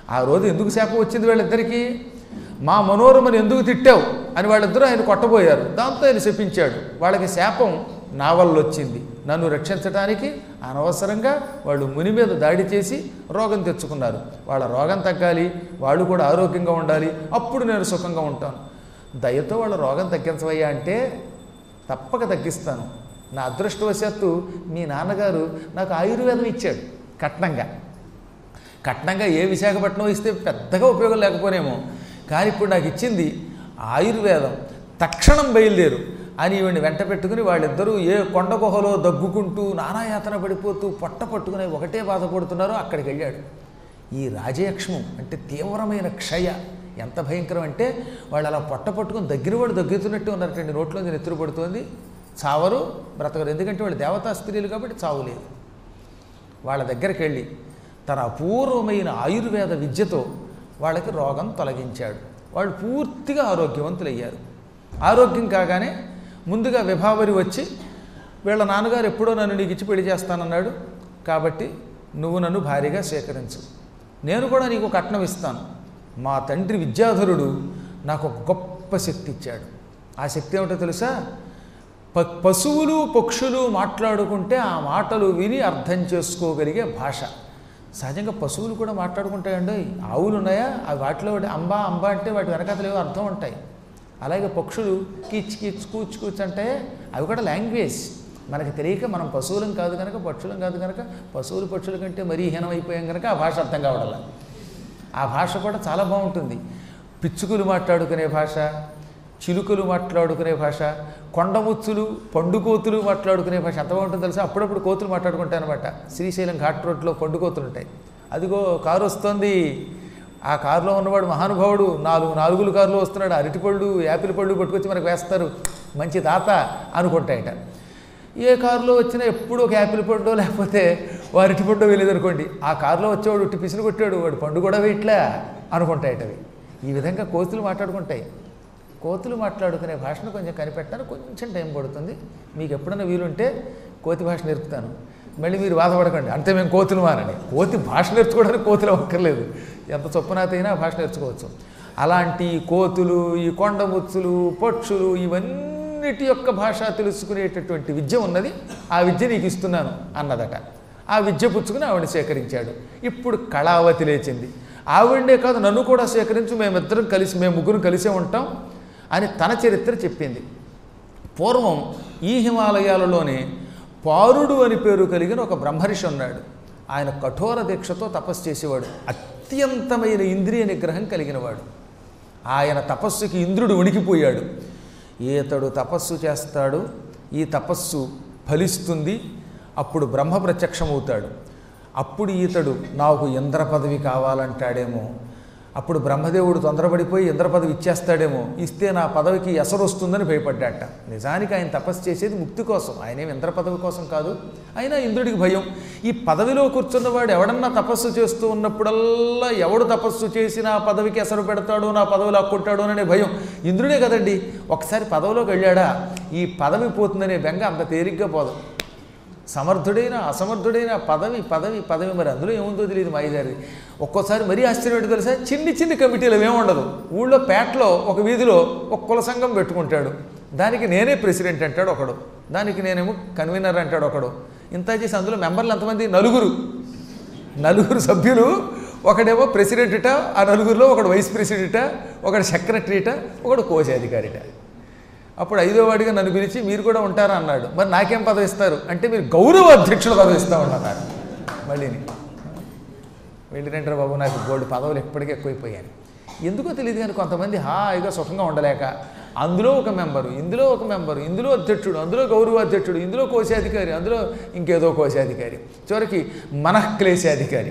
ఆ రోజు ఎందుకు శాపం వచ్చింది వీళ్ళిద్దరికీ మా మనోరమని ఎందుకు తిట్టావు అని వాళ్ళిద్దరూ ఆయన కొట్టబోయారు దాంతో ఆయన శపించాడు వాళ్ళకి శాపం నా వల్ల వచ్చింది నన్ను రక్షించడానికి అనవసరంగా వాళ్ళు ముని మీద దాడి చేసి రోగం తెచ్చుకున్నారు వాళ్ళ రోగం తగ్గాలి వాళ్ళు కూడా ఆరోగ్యంగా ఉండాలి అప్పుడు నేను సుఖంగా ఉంటాను దయతో వాళ్ళ రోగం తగ్గించవయ్యా అంటే తప్పక తగ్గిస్తాను నా అదృష్టవశాత్తు మీ నాన్నగారు నాకు ఆయుర్వేదం ఇచ్చాడు కట్నంగా కట్నంగా ఏ విశాఖపట్నం ఇస్తే పెద్దగా ఉపయోగం లేకపోనేమో కానీ ఇప్పుడు నాకు ఇచ్చింది ఆయుర్వేదం తక్షణం బయలుదేరు అని ఈవిని వెంట పెట్టుకుని వాళ్ళిద్దరూ ఏ కొండ గుహలో దగ్గుకుంటూ నానాయాతన పడిపోతూ పొట్ట పట్టుకుని ఒకటే బాధపడుతున్నారో అక్కడికి వెళ్ళాడు ఈ రాజయక్ష్మం అంటే తీవ్రమైన క్షయ ఎంత భయంకరం అంటే వాళ్ళు అలా పొట్ట పట్టుకుని దగ్గరవాడు దగ్గుతున్నట్టు ఉన్నటువంటి నోట్లోంచి నెత్తురు పడుతోంది చావరు బ్రతకరు ఎందుకంటే వాళ్ళు దేవతా స్త్రీలు కాబట్టి చావు లేదు వాళ్ళ దగ్గరికి వెళ్ళి తన అపూర్వమైన ఆయుర్వేద విద్యతో వాళ్ళకి రోగం తొలగించాడు వాళ్ళు పూర్తిగా ఆరోగ్యవంతులయ్యారు ఆరోగ్యం కాగానే ముందుగా విభావరి వచ్చి వీళ్ళ నాన్నగారు ఎప్పుడో నన్ను నీకు ఇచ్చి పెళ్లి చేస్తానన్నాడు కాబట్టి నువ్వు నన్ను భారీగా స్వీకరించు నేను కూడా నీకు కట్నం ఇస్తాను మా తండ్రి విద్యాధరుడు నాకు ఒక గొప్ప శక్తి ఇచ్చాడు ఆ శక్తి ఏమిటో తెలుసా ప పశువులు పక్షులు మాట్లాడుకుంటే ఆ మాటలు విని అర్థం చేసుకోగలిగే భాష సహజంగా పశువులు కూడా మాట్లాడుకుంటాయండి ఆవులు ఉన్నాయా అవి వాటిలో ఒకటి అంబా అంబా అంటే వాటి వెనకాతలు ఏవో అర్థం ఉంటాయి అలాగే పక్షులు కీచ్ కీచ్ కూచ్ కూచ్ అంటే అవి కూడా లాంగ్వేజ్ మనకి తెలియక మనం పశువులం కాదు కనుక పక్షులం కాదు కనుక పశువులు పక్షుల కంటే మరీ హీనమైపోయాం కనుక ఆ భాష అర్థం కావడాల ఆ భాష కూడా చాలా బాగుంటుంది పిచ్చుకలు మాట్లాడుకునే భాష చిలుకలు మాట్లాడుకునే భాష కొండముచ్చులు పండుకోతులు మాట్లాడుకునే భాష ఎంత బాగుంటుందో తెలుసా అప్పుడప్పుడు కోతులు మాట్లాడుకుంటాయి అనమాట శ్రీశైలం ఘాట్ రోడ్లో పండుకోతులు ఉంటాయి అదిగో కారు వస్తుంది ఆ కారులో ఉన్నవాడు మహానుభావుడు నాలుగు నాలుగులు కారులో వస్తున్నాడు అరటిపళ్ళు యాపిల్ పళ్ళు పట్టుకొచ్చి మనకు వేస్తారు మంచి తాత అనుకుంటాయట ఏ కారులో వచ్చినా ఎప్పుడు ఒక యాపిల్ పండు లేకపోతే ఓ అరటి పండు వెళ్ళేది అనుకోండి ఆ కారులో వచ్చేవాడు ఉట్టి పిసిని కొట్టాడు వాడు పండు కూడా వేయట్లే అనుకుంటాయట అవి ఈ విధంగా కోతులు మాట్లాడుకుంటాయి కోతులు మాట్లాడుకునే భాషను కొంచెం కనిపెట్టడానికి కొంచెం టైం పడుతుంది మీకు ఎప్పుడైనా వీలుంటే కోతి భాష నేర్పుతాను మళ్ళీ మీరు బాధపడకండి అంటే మేము కోతులు మానని కోతి భాష నేర్చుకోవడానికి కోతులు అక్కర్లేదు ఎంత చొప్పునాతైనా ఆ భాష నేర్చుకోవచ్చు అలాంటి ఈ కోతులు ఈ కొండముచ్చులు పక్షులు ఇవన్నిటి యొక్క భాష తెలుసుకునేటటువంటి విద్య ఉన్నది ఆ విద్య నీకు ఇస్తున్నాను అన్నదట ఆ విద్య పుచ్చుకుని ఆవిడని సేకరించాడు ఇప్పుడు కళావతి లేచింది ఆవిడనే కాదు నన్ను కూడా సేకరించు మేమిద్దరం కలిసి మేము ముగ్గురు కలిసే ఉంటాం అని తన చరిత్ర చెప్పింది పూర్వం ఈ హిమాలయాలలోనే పారుడు అని పేరు కలిగిన ఒక బ్రహ్మర్షి ఉన్నాడు ఆయన కఠోర దీక్షతో తపస్సు చేసేవాడు అత్యంతమైన ఇంద్రియ నిగ్రహం కలిగినవాడు ఆయన తపస్సుకి ఇంద్రుడు వణికిపోయాడు ఈతడు తపస్సు చేస్తాడు ఈ తపస్సు ఫలిస్తుంది అప్పుడు బ్రహ్మ ప్రత్యక్షమవుతాడు అప్పుడు ఈతడు నాకు ఇంద్ర పదవి కావాలంటాడేమో అప్పుడు బ్రహ్మదేవుడు తొందరపడిపోయి ఇంద్ర పదవి ఇచ్చేస్తాడేమో ఇస్తే నా పదవికి ఎసరు వస్తుందని భయపడ్డాట నిజానికి ఆయన తపస్సు చేసేది ముక్తి కోసం ఆయనేం ఇంద్ర పదవి కోసం కాదు అయినా ఇంద్రుడికి భయం ఈ పదవిలో కూర్చున్నవాడు ఎవడన్నా తపస్సు చేస్తూ ఉన్నప్పుడల్లా ఎవడు తపస్సు చేసి నా పదవికి ఎసరు పెడతాడో నా పదవి లాక్కుంటాడో అనే భయం ఇంద్రుడే కదండి ఒకసారి పదవిలోకి వెళ్ళాడా ఈ పదవి పోతుందనే బెంగ అంత తేలిగ్గా పోదు సమర్థుడైన అసమర్థుడైన పదవి పదవి పదవి మరి అందులో ఏముందో తెలియదు మాయదారి ఒక్కోసారి మరీ ఆశ్చర్యం ఏంటో తెలుసా చిన్ని చిన్ని కమిటీలు ఏముండదు ఊళ్ళో పేటలో ఒక వీధిలో ఒక కుల సంఘం పెట్టుకుంటాడు దానికి నేనే ప్రెసిడెంట్ అంటాడు ఒకడు దానికి నేనేమో కన్వీనర్ అంటాడు ఒకడు ఇంత చేసి అందులో మెంబర్లు ఎంతమంది నలుగురు నలుగురు సభ్యులు ఒకడేమో ప్రెసిడెంట్ట ఆ నలుగురిలో ఒకడు వైస్ ప్రెసిడెంట ఒకడు సెక్రటరీట ఒకడు కోశాధికారిట అప్పుడు ఐదో వాడిగా నన్ను పిలిచి మీరు కూడా ఉంటారా అన్నాడు మరి నాకేం పదవి ఇస్తారు అంటే మీరు గౌరవ అధ్యక్షుల పదవి ఇస్తామన్నారు మళ్ళీని వెళ్ళిరంటారు బాబు నాకు గోల్డ్ పదవులు ఎప్పటికీ ఎక్కువైపోయాయి ఎందుకో తెలియదు కానీ కొంతమంది హాయిగా సుఖంగా ఉండలేక అందులో ఒక మెంబరు ఇందులో ఒక మెంబరు ఇందులో అధ్యక్షుడు అందులో గౌరవ అధ్యక్షుడు ఇందులో కోశాధికారి అందులో ఇంకేదో కోశాధికారి చివరికి మనఃక్లేశాధికారి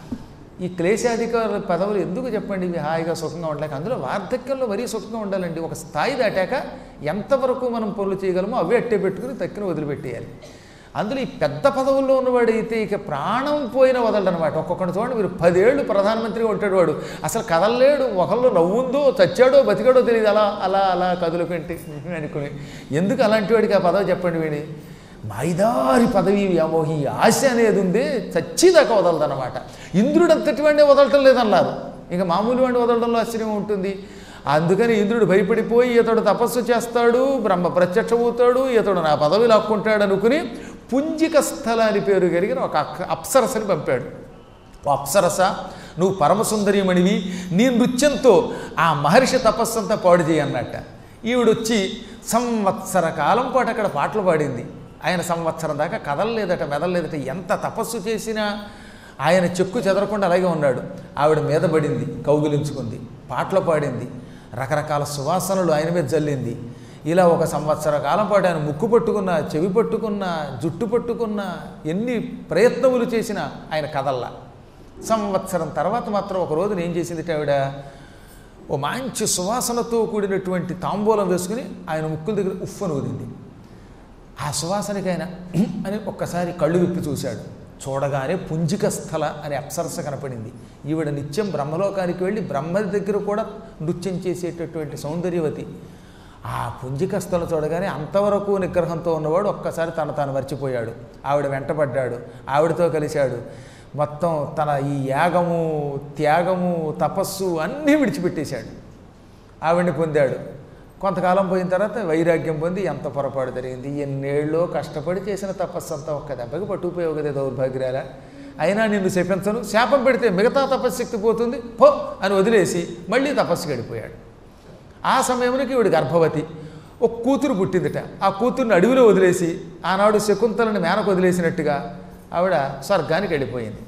ఈ క్లేశాధికారుల పదవులు ఎందుకు చెప్పండి ఇవి హాయిగా సుఖంగా ఉండలేక అందులో వార్ధక్యంలో మరీ సుఖంగా ఉండాలండి ఒక స్థాయి దాటాక ఎంతవరకు మనం పనులు చేయగలమో అవే అట్టే పెట్టుకుని తక్కిన వదిలిపెట్టేయాలి అందులో ఈ పెద్ద పదవుల్లో ఉన్నవాడైతే ఇక ప్రాణం పోయిన వదలడు అనమాట ఒక్కొక్కటి చూడండి మీరు పదేళ్ళు ప్రధానమంత్రిగా ఉంటాడు వాడు అసలు కదలలేడు ఒకళ్ళు నవ్వుందో చచ్చాడో బతికాడో తెలియదు అలా అలా అలా కదులు పెట్టి అనుకుని ఎందుకు అలాంటి వాడికి ఆ పదవి చెప్పండి వీడి మాయిదారి పదవి వ్యామోహి ఆశ అనేది ఉంది చచ్చిదాకా వదలదన్నమాట ఇంద్రుడు అంతటి వాడిని వదలటం లేదన్నారు ఇంకా మామూలు వాడిని వదలడంలో ఆశ్చర్యం ఉంటుంది అందుకని ఇంద్రుడు భయపడిపోయి ఇతడు తపస్సు చేస్తాడు బ్రహ్మ ప్రత్యక్షమవుతాడు ఇతడు నా పదవి లాక్కుంటాడు అనుకుని పుంజిక స్థల అని పేరు కలిగిన ఒక అక్క- అప్సరసని పంపాడు ఓ అప్సరస నువ్వు పరమసుందరీమణివి నీ నృత్యంతో ఆ మహర్షి తపస్సంతా పాడు చేయన్నట్ట ఈవిడొచ్చి సంవత్సర కాలం పాటు అక్కడ పాటలు పాడింది ఆయన సంవత్సరం దాకా కదలలేదట మెదలలేదట ఎంత తపస్సు చేసినా ఆయన చెక్కు చెదరకుండా అలాగే ఉన్నాడు ఆవిడ మీద పడింది కౌగిలించుకుంది పాటలు పాడింది రకరకాల సువాసనలు ఆయన మీద జల్లింది ఇలా ఒక సంవత్సర కాలం పాటు ఆయన ముక్కు పట్టుకున్న చెవి పట్టుకున్న జుట్టు పట్టుకున్న ఎన్ని ప్రయత్నములు చేసినా ఆయన కదల్లా సంవత్సరం తర్వాత మాత్రం ఒక రోజున ఏం చేసింది ఆవిడ ఓ మంచి సువాసనతో కూడినటువంటి తాంబూలం వేసుకుని ఆయన ముక్కుల దగ్గర ఉఫ్ఫను ఊదింది ఆ సువాసనకి ఆయన "ఉహ్" అని ఒక్కసారి కళ్ళు విప్పి చూశాడు చూడగానే పుంజిక స్థల అనే అప్సరస కనపడింది ఈవిడ నిత్యం బ్రహ్మలోకానికి వెళ్ళి బ్రహ్మ దగ్గర కూడా నృత్యం చేసేటటువంటి సౌందర్యవతి ఆ పుంజిక స్థల చూడగానే అంతవరకు నిగ్రహంతో ఉన్నవాడు ఒక్కసారి తను తాను మర్చిపోయాడు ఆవిడ వెంటబడ్డాడు ఆవిడతో కలిశాడు మొత్తం తన ఈ యాగము త్యాగము తపస్సు అన్నీ విడిచిపెట్టేశాడు ఆవిడ్ని పొందాడు కొంతకాలం పోయిన తర్వాత వైరాగ్యం పొంది ఎంత పొరపాటు జరిగింది ఎన్నేళ్ళలో కష్టపడి చేసిన తపస్సు అంతా ఒక్క దెబ్బకి పట్టుకుపోయావు కదా దౌర్భాగ్యాల అయినా నిన్ను శపించను శాపం పెడితే మిగతా తపశ్శక్తి పోతుంది పో అని వదిలేసి మళ్ళీ తపస్సుకి వెళ్ళిపోయాడు ఆ సమయంలోకి ఈవిడ గర్భవతి ఒక కూతురు పుట్టిందిట ఆ కూతుర్ని అడవిలో వదిలేసి ఆనాడు శకుంతలని మేనకు వదిలేసినట్టుగా ఆవిడ స్వర్గానికి వెళ్ళిపోయింది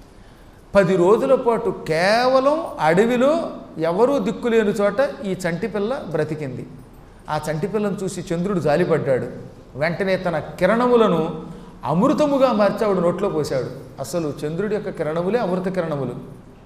పది రోజుల పాటు కేవలం అడవిలో ఎవరూ దిక్కులేని చోట ఈ చంటి పిల్ల బ్రతికింది ఆ చంటి పిల్లను చూసి చంద్రుడు జాలిపడ్డాడు వెంటనే తన కిరణములను అమృతముగా మార్చి ఆవిడ నోట్లో పోశాడు అసలు చంద్రుడి యొక్క కిరణములే అమృత కిరణములు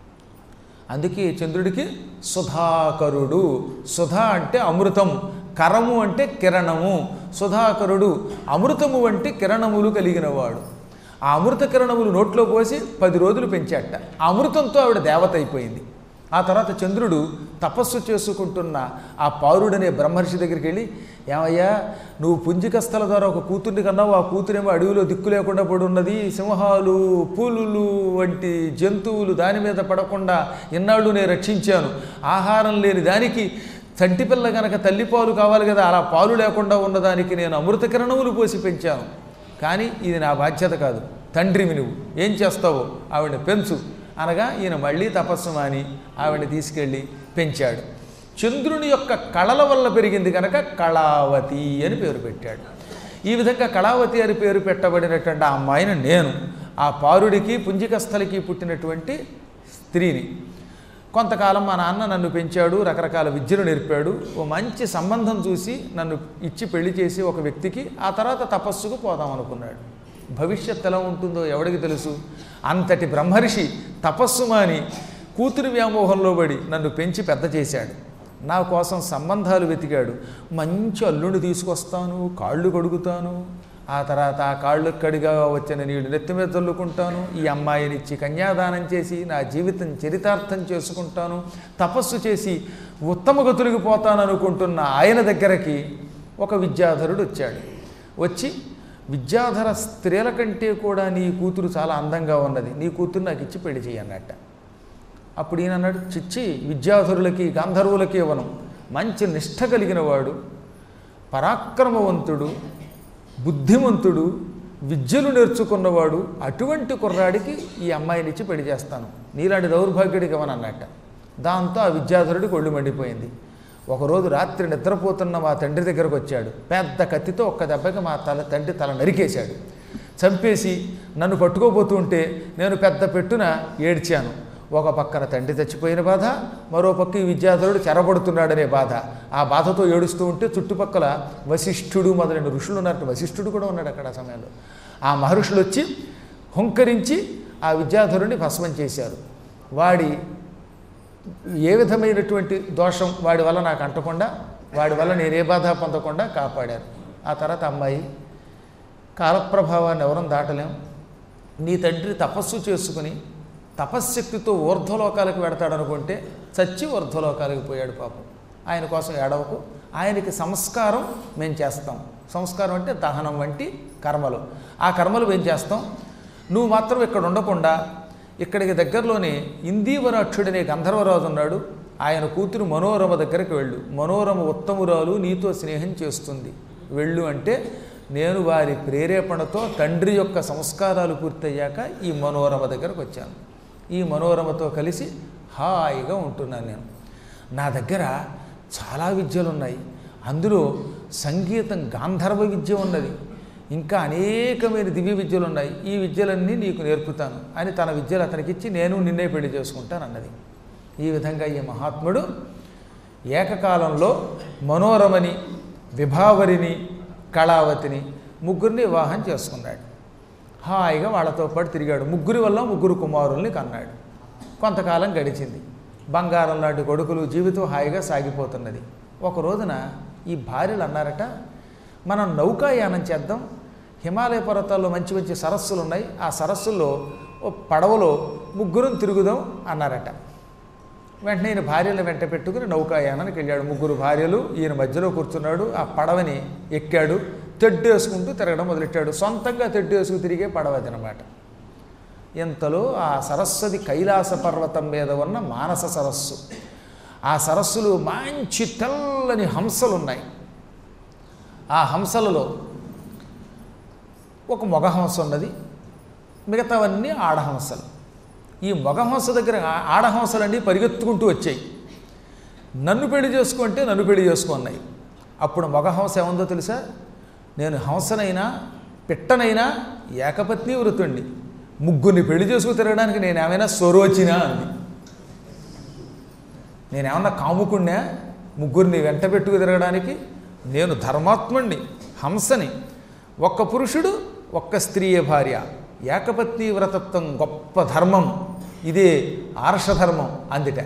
అందుకే చంద్రుడికి సుధాకరుడు సుధా అంటే అమృతం కరము అంటే కిరణము సుధాకరుడు అమృతము వంటి కిరణములు కలిగినవాడు ఆ అమృత కిరణములు నోట్లో పోసి పది రోజులు పెంచాట ఆ అమృతంతో ఆవిడ దేవత అయిపోయింది ఆ తర్వాత చంద్రుడు తపస్సు చేసుకుంటున్న ఆ పారుడనే బ్రహ్మర్షి దగ్గరికి వెళ్ళి ఏమయ్యా నువ్వు పుంజికస్థల ద్వారా ఒక కూతుర్ని కన్నావు ఆ కూతురేమో అడవిలో దిక్కు లేకుండా పడి ఉన్నది సింహాలు పూలులు వంటి జంతువులు దాని మీద పడకుండా ఇన్నాళ్ళు నేను రక్షించాను ఆహారం లేని దానికి చంటి పిల్ల గనక తల్లిపాలు కావాలి కదా అలా పాలు లేకుండా ఉన్నదానికి నేను అమృత కిరణములు పోసి పెంచాను కానీ ఇది నా బాధ్యత కాదు తండ్రివి నువ్వు ఏం చేస్తావో ఆవిడని పెంచు అనగా ఈయన మళ్ళీ తపస్సు మాని ఆవిడని తీసుకెళ్ళి పెంచాడు చంద్రుని యొక్క కళల వల్ల పెరిగింది కనుక కళావతి అని పేరు పెట్టాడు ఈ విధంగా కళావతి అని పేరు పెట్టబడినటువంటి ఆ అమ్మాయిని నేను ఆ పారుడికి పుంజికస్థలికి పుట్టినటువంటి స్త్రీని కొంతకాలం మా నాన్న నన్ను పెంచాడు రకరకాల విద్యలు నేర్పాడు ఓ మంచి సంబంధం చూసి నన్ను ఇచ్చి పెళ్లి చేసి ఒక వ్యక్తికి ఆ తర్వాత తపస్సుకు పోదాం అనుకున్నాడు భవిష్యత్ ఎలా ఉంటుందో ఎవడికి తెలుసు అంతటి బ్రహ్మర్షి తపస్సు మాని కూతురి వ్యామోహంలో పడి నన్ను పెంచి పెద్ద చేశాడు నా కోసం సంబంధాలు వెతికాడు మంచి అల్లుడిని తీసుకొస్తాను కాళ్ళు కడుగుతాను ఆ తర్వాత ఆ కాళ్ళు కడిగా వచ్చిన నీళ్లు నెత్తి మీద చల్లుకుంటాను ఈ అమ్మాయినిచ్చి కన్యాదానం చేసి నా జీవితం చరితార్థం చేసుకుంటాను తపస్సు చేసి ఉత్తమ గతులకి పోతాను అనుకుంటున్న ఆయన దగ్గరకి ఒక విద్యాధరుడు వచ్చాడు వచ్చి విద్యాధర స్త్రీల కంటే కూడా నీ కూతురు చాలా అందంగా ఉన్నది నీ కూతురు నాకు ఇచ్చి పెళ్లి చేయన్నట్ట అప్పుడు ఈయన అన్నాడు చిచ్చి విద్యాధరులకి గాంధర్వులకి ఇవ్వను మంచి నిష్ఠ కలిగిన వాడు పరాక్రమవంతుడు బుద్ధిమంతుడు విద్యలు నేర్చుకున్నవాడు అటువంటి కుర్రాడికి ఈ అమ్మాయిని ఇచ్చి పెళ్లి చేస్తాను నీలాంటి దౌర్భాగ్యుడికి ఇవ్వనన్నట్ట దాంతో ఆ విద్యాధరుడికి ఒళ్ళు మండిపోయింది ఒకరోజు రాత్రి నిద్రపోతున్న మా తండ్రి దగ్గరకు వచ్చాడు పెద్ద కత్తితో ఒక్క దెబ్బకి మా తల తండ్రి తల నరికేశాడు చంపేసి నన్ను పట్టుకోబోతూ ఉంటే నేను పెద్ద పెట్టున ఏడ్చాను ఒక పక్కన తండ్రి చచ్చిపోయిన బాధ మరో పక్క ఈ విద్యాధరుడు చెరబడుతున్నాడనే బాధ ఆ బాధతో ఏడుస్తూ ఉంటే చుట్టుపక్కల వశిష్ఠుడు మొదలైన ఋషులు ఉన్నట్టు వశిష్ఠుడు కూడా ఉన్నాడు అక్కడ ఆ సమయంలో ఆ మహర్షులు వచ్చి హుంకరించి ఆ విద్యాధరుడిని భస్మం చేశారు వాడి ఏ విధమైనటువంటి దోషం వాడి వల్ల నాకు అంటకుండా వాడి వల్ల నేను ఏ బాధ పొందకుండా కాపాడారు ఆ తర్వాత అమ్మాయి కాలప్రభావాన్ని ఎవరం దాటలేం నీ తండ్రి తపస్సు చేసుకుని తపశ్శక్తితో ఊర్ధ్వలోకాలకు వెడతాడనుకుంటే చచ్చి ఊర్ధ్వలోకాలకు పోయాడు పాపం ఆయన కోసం ఏడవకు ఆయనకి సంస్కారం మేము చేస్తాం సంస్కారం అంటే దహనం వంటి కర్మలు ఆ కర్మలు ఏం చేస్తాం నువ్వు మాత్రం ఇక్కడ ఉండకుండా ఇక్కడికి దగ్గరలోనే ఇందీవరాక్షుడనే గంధర్వరాజు ఉన్నాడు ఆయన కూతురు మనోరమ దగ్గరికి వెళ్ళు మనోరమ ఉత్తమురాలు నీతో స్నేహం చేస్తుంది వెళ్ళు అంటే నేను వారి ప్రేరేపణతో తండ్రి యొక్క సంస్కారాలు పూర్తయ్యాక ఈ మనోరమ దగ్గరకు వచ్చాను ఈ మనోరమతో కలిసి హాయిగా ఉంటున్నాను నేను నా దగ్గర చాలా విద్యలు ఉన్నాయి అందులో సంగీతం గాంధర్వ విద్య ఉన్నది ఇంకా అనేకమైన దివ్య విద్యలు ఉన్నాయి ఈ విద్యలన్నీ నీకు నేర్పుతాను అని తన విద్యలు అతనికి ఇచ్చి నేను నిన్నే పెళ్లి చేసుకుంటాను అన్నది ఈ విధంగా ఈ మహాత్ముడు ఏకకాలంలో మనోరమని విభావరిని కళావతిని ముగ్గురిని వివాహం చేసుకున్నాడు హాయిగా వాళ్ళతో పాటు తిరిగాడు ముగ్గురి వల్ల ముగ్గురు కుమారుల్ని కన్నాడు కొంతకాలం గడిచింది బంగారం లాంటి కొడుకులు జీవితం హాయిగా సాగిపోతున్నది ఒక రోజున ఈ భార్యలు అన్నారట మనం నౌకాయానం చేద్దాం హిమాలయ పర్వతాల్లో మంచి మంచి సరస్సులు ఉన్నాయి ఆ సరస్సుల్లో ఓ పడవలో ముగ్గురం తిరుగుదాం అన్నారట వెంటనే ఈయన భార్యలను వెంట పెట్టుకుని నౌకాయానానికి వెళ్ళాడు ముగ్గురు భార్యలు ఈయన మధ్యలో కూర్చున్నాడు ఆ పడవని ఎక్కాడు తెడ్డు వేసుకుంటూ తిరగడం మొదలెట్టాడు సొంతంగా తెడ్డు వేసుకు తిరిగే పడవ అనమాట ఇంతలో ఆ సరస్వతి కైలాస పర్వతం మీద ఉన్న మానస సరస్సు ఆ సరస్సులో మంచి తెల్లని హంసలు ఉన్నాయి ఆ హంసలలో ఒక మగ హంస ఉన్నది మిగతావన్నీ ఆడహంసలు ఈ మగహంస దగ్గర ఆ- ఆడహంసలన్నీ పరిగెత్తుకుంటూ వచ్చాయి నన్ను పెళ్లి చేసుకుంటే నన్ను పెళ్లి చేసుకున్నాయి అప్పుడు మగహంస ఏముందో తెలుసా నేను హంసనైనా పిట్టనైనా ఏకపత్ని వృతుండి ముగ్గురిని పెళ్లి చేసుకు తిరగడానికి నేను ఏమైనా స్వరోచినా అంది నేనేమన్నా కాముకున్నా ముగ్గురిని వెంట పెట్టుకు తిరగడానికి నేను ధర్మాత్ముణ్ణి హంసని ఒక్క పురుషుడు ఒక్క స్త్రీయే భార్య ఏకపత్ని వ్రతత్వం గొప్ప ధర్మం ఇదే ఆర్షధర్మం అందిట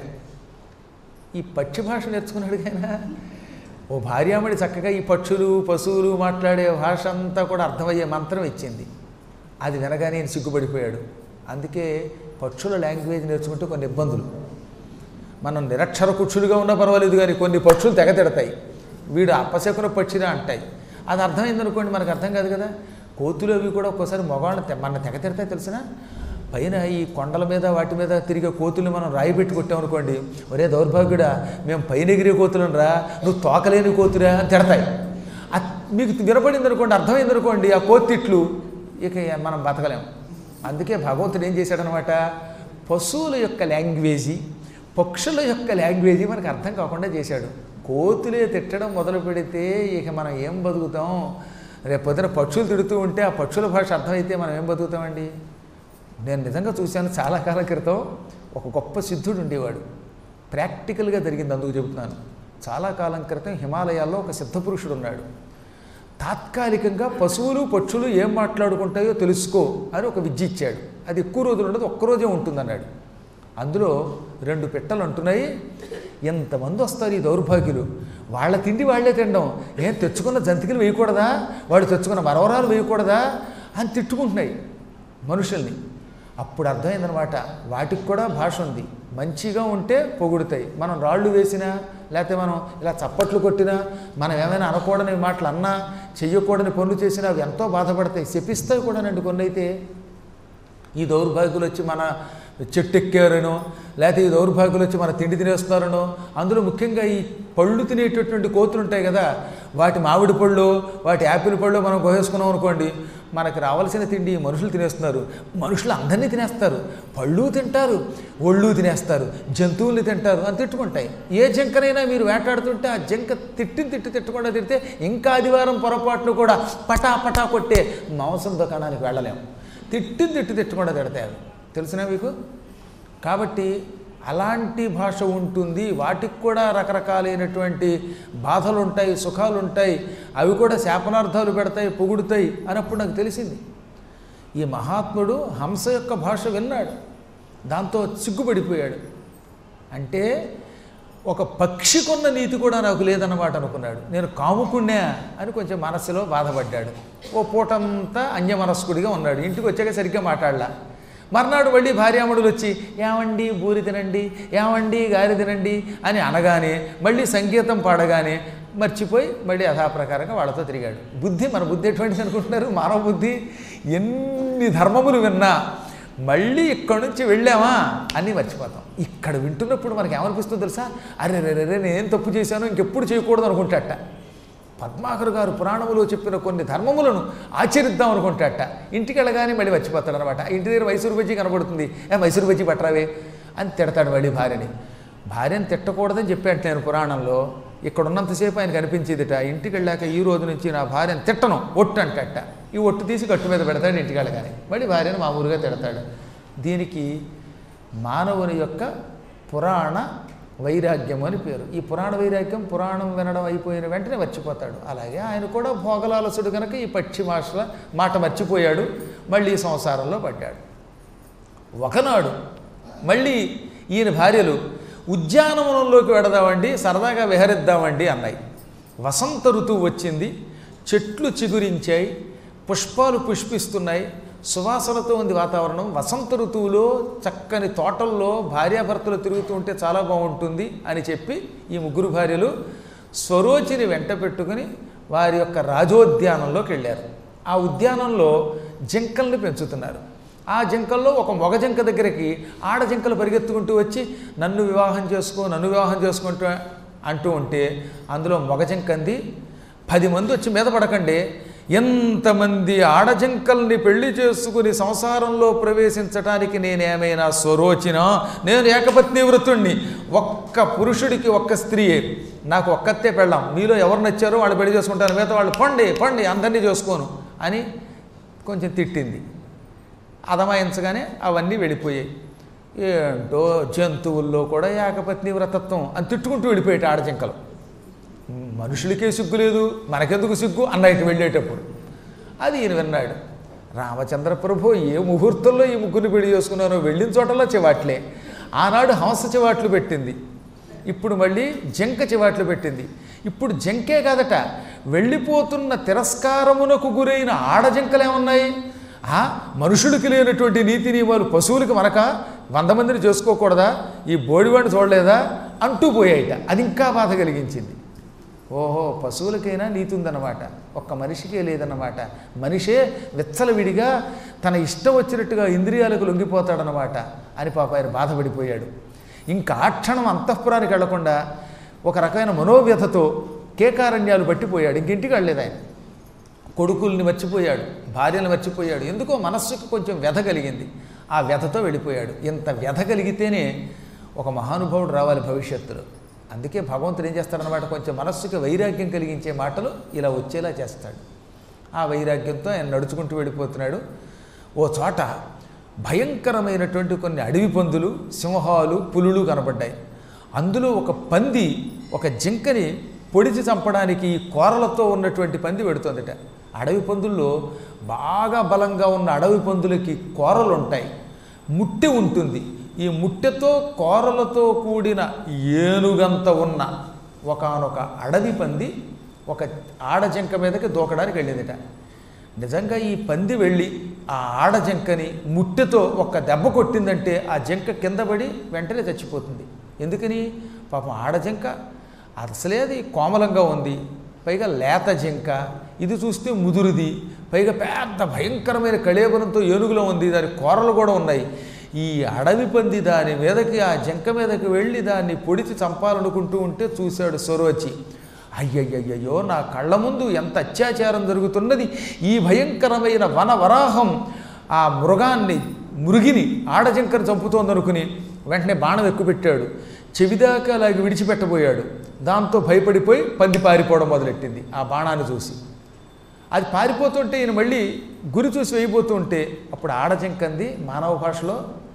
ఈ పక్షి భాష నేర్చుకున్నాడు ఆయన ఓ భార్యామణి చక్కగా ఈ పక్షులు పశువులు మాట్లాడే భాష అంతా కూడా అర్థమయ్యే మంత్రం ఇచ్చింది అది వినగానే నేను సిగ్గుపడిపోయాడు అందుకే పక్షుల లాంగ్వేజ్ నేర్చుకుంటే కొన్ని ఇబ్బందులు మనం నిరక్షర కుక్షులుగా ఉన్నా పర్వాలేదు కానీ కొన్ని పక్షులు తెగ తిడతాయి వీడు అపశకున పక్షిరా అంటాయి అది అర్థమైందనుకోండి మనకు అర్థం కాదు కదా కోతులు అవి కూడా ఒక్కోసారి మగవాళ్ళని తె- మన తెగ తిడతాయి తెలిసిన పైన ఈ కొండల మీద వాటి మీద తిరిగే కోతుల్ని మనం రాయి పెట్టి కొట్టామనుకోండి ఒరే దౌర్భాగ్యుడా మేము పైన ఎగిరే కోతులను రా నువ్వు తోకలేని కోతురా అని తిడతాయి అది మీకు వినపడింది అనుకోండి అర్థమైంది అనుకోండి ఆ కోతిట్లు ఇక మనం బతకలేం అందుకే భగవంతుడు ఏం చేశాడనమాట పశువుల యొక్క లాంగ్వేజీ పక్షుల యొక్క లాంగ్వేజీ మనకు అర్థం కాకుండా చేశాడు కోతులే తిట్టడం మొదలు పెడితే ఇక మనం ఏం బతుకుతాం రేపు పొద్దున పక్షులు తిడుతూ ఉంటే ఆ పక్షుల భాష అర్థమైతే మనం ఏం బతుకుతామండి నేను నిజంగా చూశాను చాలా కాలం క్రితం ఒక గొప్ప సిద్ధుడు ఉండేవాడు ప్రాక్టికల్గా జరిగింది అందుకు చెబుతున్నాను చాలా కాలం క్రితం హిమాలయాల్లో ఒక సిద్ధపురుషుడు ఉన్నాడు తాత్కాలికంగా పశువులు పక్షులు ఏం మాట్లాడుకుంటాయో తెలుసుకో అని ఒక విద్య ఇచ్చాడు అది ఎక్కువ రోజులు ఉండదు ఒక్కరోజే ఉంటుందన్నాడు అందులో రెండు పిట్టలు అంటున్నాయి ఎంతమంది వస్తారు ఈ దౌర్భాగ్యులు వాళ్ళ తిండి వాళ్ళే తినడం ఏం తెచ్చుకున్న జంతికలు వేయకూడదా వాడు తెచ్చుకున్న మరవరాలు వేయకూడదా అని తిట్టుకుంటున్నాయి మనుషుల్ని అప్పుడు అర్థమైందనమాట వాటికి కూడా భాష ఉంది మంచిగా ఉంటే పొగుడుతాయి మనం రాళ్ళు వేసినా లేకపోతే మనం ఇలా చప్పట్లు కొట్టినా మనం ఏమైనా అనకూడని మాటలు అన్నా చెయ్యకూడని పనులు చేసినా అవి ఎంతో బాధపడతాయి శపిస్తాయి కూడానండి కొన్ని అయితే ఈ దౌర్భాగ్యులు వచ్చి మన చెట్టు ఎక్కారనో లేకపోతే ఈ దౌర్భాగ్యులు వచ్చి మన తిండి తినేస్తున్నారనో అందులో ముఖ్యంగా ఈ పళ్ళు తినేటటువంటి కోతులు ఉంటాయి కదా వాటి మామిడి పళ్ళు వాటి యాపిల్ పళ్ళు మనం కోసేసుకున్నాం అనుకోండి మనకు రావాల్సిన తిండి ఈ మనుషులు తినేస్తున్నారు మనుషులు అందరినీ తినేస్తారు పళ్ళు తింటారు ఒళ్ళు తినేస్తారు జంతువుల్ని తింటారు అని తిట్టుకుంటాయి ఏ జంకనైనా మీరు వేటాడుతుంటే ఆ జంక తిట్టిన తిట్టి తిట్టకుండా తిడితే ఇంకా ఆదివారం పొరపాట్లు కూడా పటా పటా కొట్టే మాంసం దుకాణానికి వెళ్ళలేము తిట్టిన తిట్టి తిట్టకుండా తిడతాయి అవి తెలిసినా మీకు కాబట్టి అలాంటి భాష ఉంటుంది వాటికి కూడా రకరకాలైనటువంటి బాధలు ఉంటాయి సుఖాలు ఉంటాయి అవి కూడా శాపనార్థాలు పెడతాయి పొగుడుతాయి అన్నప్పుడు నాకు తెలిసింది ఈ మహాత్ముడు హంస యొక్క భాష విన్నాడు దాంతో సిగ్గుపడిపోయాడు అంటే ఒక పక్షికున్న నీతి కూడా నాకు లేదన్నమాట అనుకున్నాడు నేను కాముకున్నా అని కొంచెం మనస్సులో బాధపడ్డాడు ఓ పూటంతా అన్యమనస్కుడిగా ఉన్నాడు ఇంటికి వచ్చాక సరిగ్గా మాట్లాడలా మర్నాడు మళ్ళీ భార్యామణులు వచ్చి ఏమండి బూరి తినండి ఏమండి గారి తినండి అని అనగానే మళ్ళీ సంగీతం పాడగానే మర్చిపోయి మళ్ళీ యథాప్రకారంగా వాళ్ళతో తిరిగాడు బుద్ధి మన బుద్ధి ఎటువంటిది అనుకుంటున్నారు మానవ బుద్ధి ఎన్ని ధర్మములు విన్నా మళ్ళీ ఇక్కడి నుంచి వెళ్ళామా అన్నీ మర్చిపోతాం ఇక్కడ వింటున్నప్పుడు మనకి ఏమనిపిస్తుందో తెలుసా అరే రే రే రే, నేనేం తప్పు చేశాను ఇంకెప్పుడు చేయకూడదు అనుకుంటాట పద్మాకర్ గారు పురాణములో చెప్పిన కొన్ని ధర్మములను ఆచరిద్దాం అనుకుంటాట ఇంటికి వెళ్ళగానే మళ్ళీ మర్చిపోతాడు అనమాట ఇంటి దగ్గర మైసూరు బజ్జీ కనబడుతుంది ఏ మైసూరు బజ్జీ పట్టరావే అని తిడతాడు మళ్ళీ భార్యని భార్యని తిట్టకూడదని చెప్పాను నేను పురాణంలో ఇక్కడ ఉన్నంతసేపు ఆయన కనిపించేదిట ఇంటికి వెళ్ళాక ఈ రోజు నుంచి నా భార్యను తిట్టను ఒట్టు అంటట ఈ ఒట్టు తీసి కట్టు మీద పెడతాడు ఇంటికి వెళ్ళగానే మళ్ళీ భార్యను మామూలుగా తిడతాడు దీనికి మానవుని యొక్క పురాణ వైరాగ్యం అని పేరు ఈ పురాణ వైరాగ్యం పురాణం వినడం అయిపోయిన వెంటనే మర్చిపోతాడు అలాగే ఆయన కూడా భోగలాలసుడు కనుక ఈ పక్షి మాటల మాట మర్చిపోయాడు మళ్ళీ సంసారంలో పడ్డాడు ఒకనాడు మళ్ళీ ఈయన భార్యలు ఉద్యానవనంలోకి వెడదామండి సరదాగా విహరిద్దామండి అన్నాయి వసంత ఋతువు వచ్చింది చెట్లు చిగురించాయి పుష్పాలు పుష్పిస్తున్నాయి సువాసనతో ఉంది వాతావరణం వసంత ఋతువులో చక్కని తోటల్లో భార్యాభర్తలు తిరుగుతూ ఉంటే చాలా బాగుంటుంది అని చెప్పి ఈ ముగ్గురు భార్యలు స్వరోచిని వెంట పెట్టుకుని వారి యొక్క రాజోద్యానంలోకి వెళ్ళారు ఆ ఉద్యానంలో జింకల్ని పెంచుతున్నారు ఆ జింకల్లో ఒక మొగ జింక దగ్గరికి ఆడ జింకలు పరిగెత్తుకుంటూ వచ్చి నన్ను వివాహం చేసుకో నన్ను వివాహం చేసుకుంటూ అంటూ ఉంటే అందులో మొగ జింక అంది పది మంది వచ్చి మీద పడకండి ఎంతమంది ఆడజింకల్ని పెళ్లి చేసుకుని సంసారంలో ప్రవేశించటానికి నేనేమైనా స్వరోచినా నేను ఏకపత్ని వృత్తుణ్ణి ఒక్క పురుషుడికి ఒక్క స్త్రీయే నాకు ఒక్కతే పెళ్ళాం మీలో ఎవరు నచ్చారో వాళ్ళు పెళ్లి చేసుకుంటారు మిగతా వాళ్ళు పండి పండి అందరినీ చేసుకోను అని కొంచెం తిట్టింది అదమాయించగానే అవన్నీ వెళ్ళిపోయాయి ఏంటో జంతువుల్లో కూడా ఏకపత్ని వ్రతత్వం అని తిట్టుకుంటూ వెళ్ళిపోయాయి ఆడజింకలు మనుషులకే సిగ్గు లేదు మనకెందుకు సిగ్గు అన్నట్టు వెళ్ళేటప్పుడు అది ఈయన విన్నాడు రామచంద్ర ప్రభు ఏ ముహూర్తంలో ఈ ముగ్గురిని పెళ్లి చేసుకున్నారో వెళ్ళిన చోటలో చివాట్లే ఆనాడు హంస చివాట్లు పెట్టింది ఇప్పుడు మళ్ళీ జంక చివాట్లు పెట్టింది ఇప్పుడు జంకే కాదట వెళ్ళిపోతున్న తిరస్కారమునకు గురైన ఆడజంకలు ఏమున్నాయి ఆ మనుషుడికి లేనటువంటి నీతి నియమాలు పశువులకి మనక వంద మందిని చేసుకోకూడదా ఈ బోడివాడిని చూడలేదా అంటూ పోయాయిట అది ఇంకా బాధ కలిగించింది ఓహో పశువులకైనా నీతి ఉందన్నమాట ఒక్క మనిషికే లేదన్నమాట మనిషే విచ్చలవిడిగా తన ఇష్టం వచ్చినట్టుగా ఇంద్రియాలకు లొంగిపోతాడనమాట అని పాప ఆయన బాధపడిపోయాడు ఇంకా ఆ క్షణం అంతఃపురానికి వెళ్లకుండా ఒక రకమైన మనోవ్యథతో కేకారణ్యాలు పట్టిపోయాడు ఇంకింటికి వెళ్ళలేదు ఆయన కొడుకుల్ని మర్చిపోయాడు భార్యను మర్చిపోయాడు ఎందుకో మనస్సుకు కొంచెం వ్యధ కలిగింది ఆ వ్యధతో వెళ్ళిపోయాడు ఇంత వ్యధ కలిగితేనే ఒక మహానుభావుడు రావాలి భవిష్యత్తులో అందుకే భగవంతుడు ఏం చేస్తాడనమాట కొంచెం మనస్సుకి వైరాగ్యం కలిగించే మాటలు ఇలా వచ్చేలా చేస్తాడు ఆ వైరాగ్యంతో ఆయన నడుచుకుంటూ వెళ్ళిపోతున్నాడు ఓ చోట భయంకరమైనటువంటి కొన్ని అడవి పందులు సింహాలు పులులు కనబడ్డాయి అందులో ఒక పంది ఒక జింకని పొడిచి చంపడానికి కోరలతో ఉన్నటువంటి పంది పెడుతుందట అడవి పందుల్లో బాగా బలంగా ఉన్న అడవి పందులకి కోరలు ఉంటాయి ముట్టె ఉంటుంది ఈ ముట్టెతో కోరలతో కూడిన ఏనుగంత ఉన్న ఒకానొక అడవి పంది ఒక ఆడజింక మీదకి దూకడానికి వెళ్ళిందిట నిజంగా ఈ పంది వెళ్ళి ఆ ఆడజింకని ముట్టెతో ఒక్క దెబ్బ కొట్టిందంటే ఆ జింక కింద పడి వెంటనే చచ్చిపోతుంది ఎందుకని పాపం ఆడజింక అసలే అది కోమలంగా ఉంది పైగా లేత జింక ఇది చూస్తే ముదురుది పైగా పెద్ద భయంకరమైన కళేబరంతో ఏనుగులో ఉంది దాని కూరలు కూడా ఉన్నాయి ఈ అడవి పంది దాని మీదకి ఆ జింక మీదకి వెళ్ళి దాన్ని పొడిచి చంపాలనుకుంటూ ఉంటే చూశాడు సొరోచి అయ్యయ్యయ్యో నా కళ్ళ ముందు ఎంత అత్యాచారం జరుగుతున్నది ఈ భయంకరమైన వనవరాహం ఆ మృగాన్ని మృగిని ఆడజింకను చంపుతోందనుకుని వెంటనే బాణం ఎక్కుపెట్టాడు చెవిదాకా అలాగే విడిచిపెట్టబోయాడు దాంతో భయపడిపోయి పంది పారిపోవడం మొదలెట్టింది ఆ బాణాన్ని చూసి అది పారిపోతుంటే ఈయన మళ్ళీ గురి చూసి వేయబోతుంటే అప్పుడు ఆడజింకంది మానవ భాషలో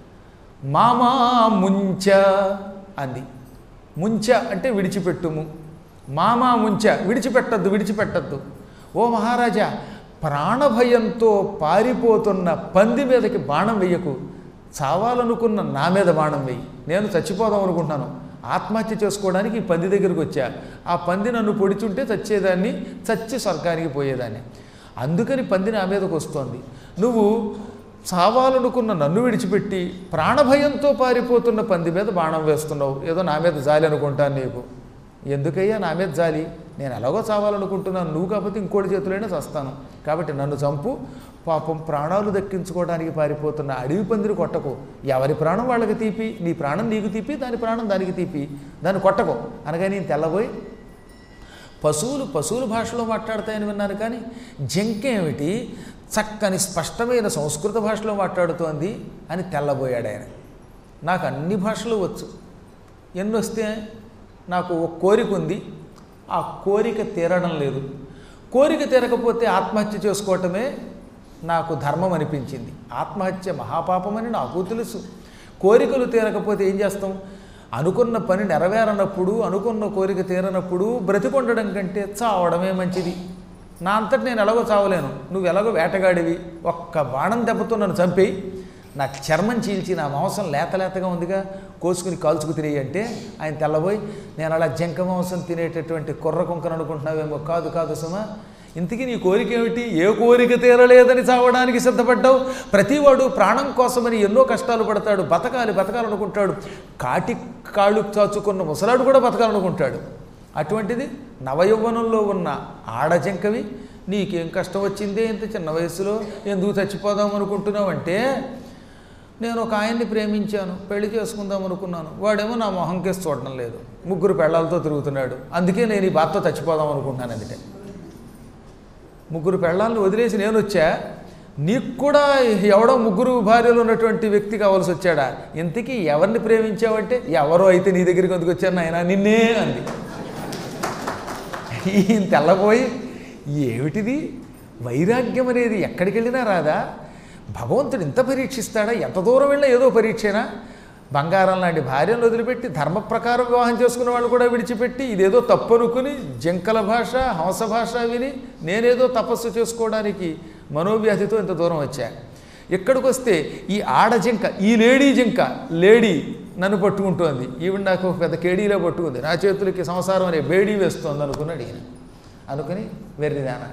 మామా ముంచ అంది ముంచ అంటే విడిచిపెట్టుము మామా ముంచ విడిచిపెట్టద్దు విడిచిపెట్టద్దు ఓ మహారాజా ప్రాణభయంతో పారిపోతున్న పంది మీదకి బాణం వెయ్యకు చావాలనుకున్న నా మీద బాణం వెయ్యి నేను చచ్చిపోదాం అనుకుంటున్నాను ఆత్మహత్య చేసుకోవడానికి ఈ పంది దగ్గరికి వచ్చా ఆ పంది నన్ను పొడిచుంటే చచ్చేదాన్ని చచ్చి స్వర్గానికి పోయేదాన్ని అందుకని పంది నా మీదకి వస్తోంది నువ్వు చావాలనుకున్న నన్ను విడిచిపెట్టి ప్రాణభయంతో పారిపోతున్న పంది మీద బాణం వేస్తున్నావు ఏదో నా మీద జాలి అనుకుంటాను నీకు ఎందుకయ్యా నా మీద జాలి నేను ఎలాగో చావాలనుకుంటున్నాను నువ్వు కాకపోతే ఇంకోటి చేతులైనా చస్తాను కాబట్టి నన్ను చంపు పాపం ప్రాణాలు దక్కించుకోవడానికి పారిపోతున్న అడవి పందిని కొట్టకు ఎవరి ప్రాణం వాళ్ళకి తీపి నీ ప్రాణం నీకు తీపి దాని ప్రాణం దానికి తీపి దాన్ని కొట్టకు అనగా నేను తెల్లబోయి పశువులు పశువుల భాషలో మాట్లాడతాయని విన్నాను కానీ జంకేమిటి చక్కని స్పష్టమైన సంస్కృత భాషలో మాట్లాడుతోంది అని తెల్లబోయాడు ఆయన నాకు అన్ని భాషలు వచ్చు ఎన్ని వస్తే నాకు ఒక కోరిక ఉంది ఆ కోరిక తీరడం లేదు కోరిక తీరకపోతే ఆత్మహత్య చేసుకోవటమే నాకు ధర్మం అనిపించింది ఆత్మహత్య మహాపాపమని నాకు తెలుసు కోరికలు తీరకపోతే ఏం చేస్తాం అనుకున్న పని నెరవేరనప్పుడు అనుకున్న కోరిక తీరనప్పుడు బ్రతికొండడం కంటే చావడమే మంచిది నా అంతటి నేను ఎలాగో చావలేను నువ్వు ఎలాగో వేటగాడివి ఒక్క బాణం దెబ్బతో నన్ను చంపేయి నా చర్మం చీల్చి నా మాంసం లేత లేతగా ఉందిగా కోసుకుని కాల్చుకు తిరిగి అంటే ఆయన తెల్లబోయి నేను అలా జంక మాంసం తినేటటువంటి కుర్ర కుంకను అనుకుంటున్నావేమో కాదు కాదు సుమా ఇంతకీ నీ కోరిక ఏమిటి ఏ కోరిక తీరలేదని చావడానికి సిద్ధపడ్డావు ప్రతివాడు ప్రాణం కోసమని ఎన్నో కష్టాలు పడతాడు బతకాలి బతకాలనుకుంటాడు కాటి కాళ్ళు చాచుకున్న ముసలాడు కూడా బతకాలనుకుంటాడు అటువంటిది నవయౌవనంలో ఉన్న ఆడజంకవి నీకేం కష్టం వచ్చిందే ఇంత చిన్న వయసులో ఎందుకు చచ్చిపోదాం అనుకుంటున్నావు అంటే నేను ఒక ఆయన్ని ప్రేమించాను పెళ్లి చేసుకుందాం అనుకున్నాను వాడేమో నా మొహం కేసు చూడడం లేదు ముగ్గురు పెళ్ళాలతో తిరుగుతున్నాడు అందుకే నేను ఈ బాధతో చచ్చిపోదాం అనుకుంటున్నాను అందుకే ముగ్గురు పెళ్ళాలను వదిలేసి నేను వచ్చా నీకు కూడా ఎవడో ముగ్గురు భార్యలు ఉన్నటువంటి వ్యక్తి కావాల్సి వచ్చాడా ఇంతకీ ఎవరిని ప్రేమించావంటే ఎవరో అయితే నీ దగ్గరికి ఎందుకు వచ్చాను ఆయన నిన్నే అంది ఈయన తెల్లబోయి ఏమిటిది వైరాగ్యం అనేది ఎక్కడికి వెళ్ళినా రాదా భగవంతుడు ఇంత పరీక్షిస్తాడా ఎంత దూరం వెళ్ళినా ఏదో పరీక్షేనా బంగారం లాంటి భార్యను వదిలిపెట్టి ధర్మ ప్రకారం వివాహం చేసుకున్న వాళ్ళు కూడా విడిచిపెట్టి ఇదేదో తప్పు అనుకుని జంకల భాష హంస భాష విని నేనేదో తపస్సు చేసుకోవడానికి మనోవ్యాధితో ఇంత దూరం వచ్చా ఇక్కడికి వస్తే ఈ ఆడ జింక ఈ లేడీ జింక లేడీ నన్ను పట్టుకుంటోంది ఈవిడ నాకు ఒక పెద్ద కేడీలో పట్టుకుంది నా చేతులకి సంసారం అనే బేడీ వేస్తోంది అనుకున్నాడు ఈయన అనుకుని వెర్రిదానా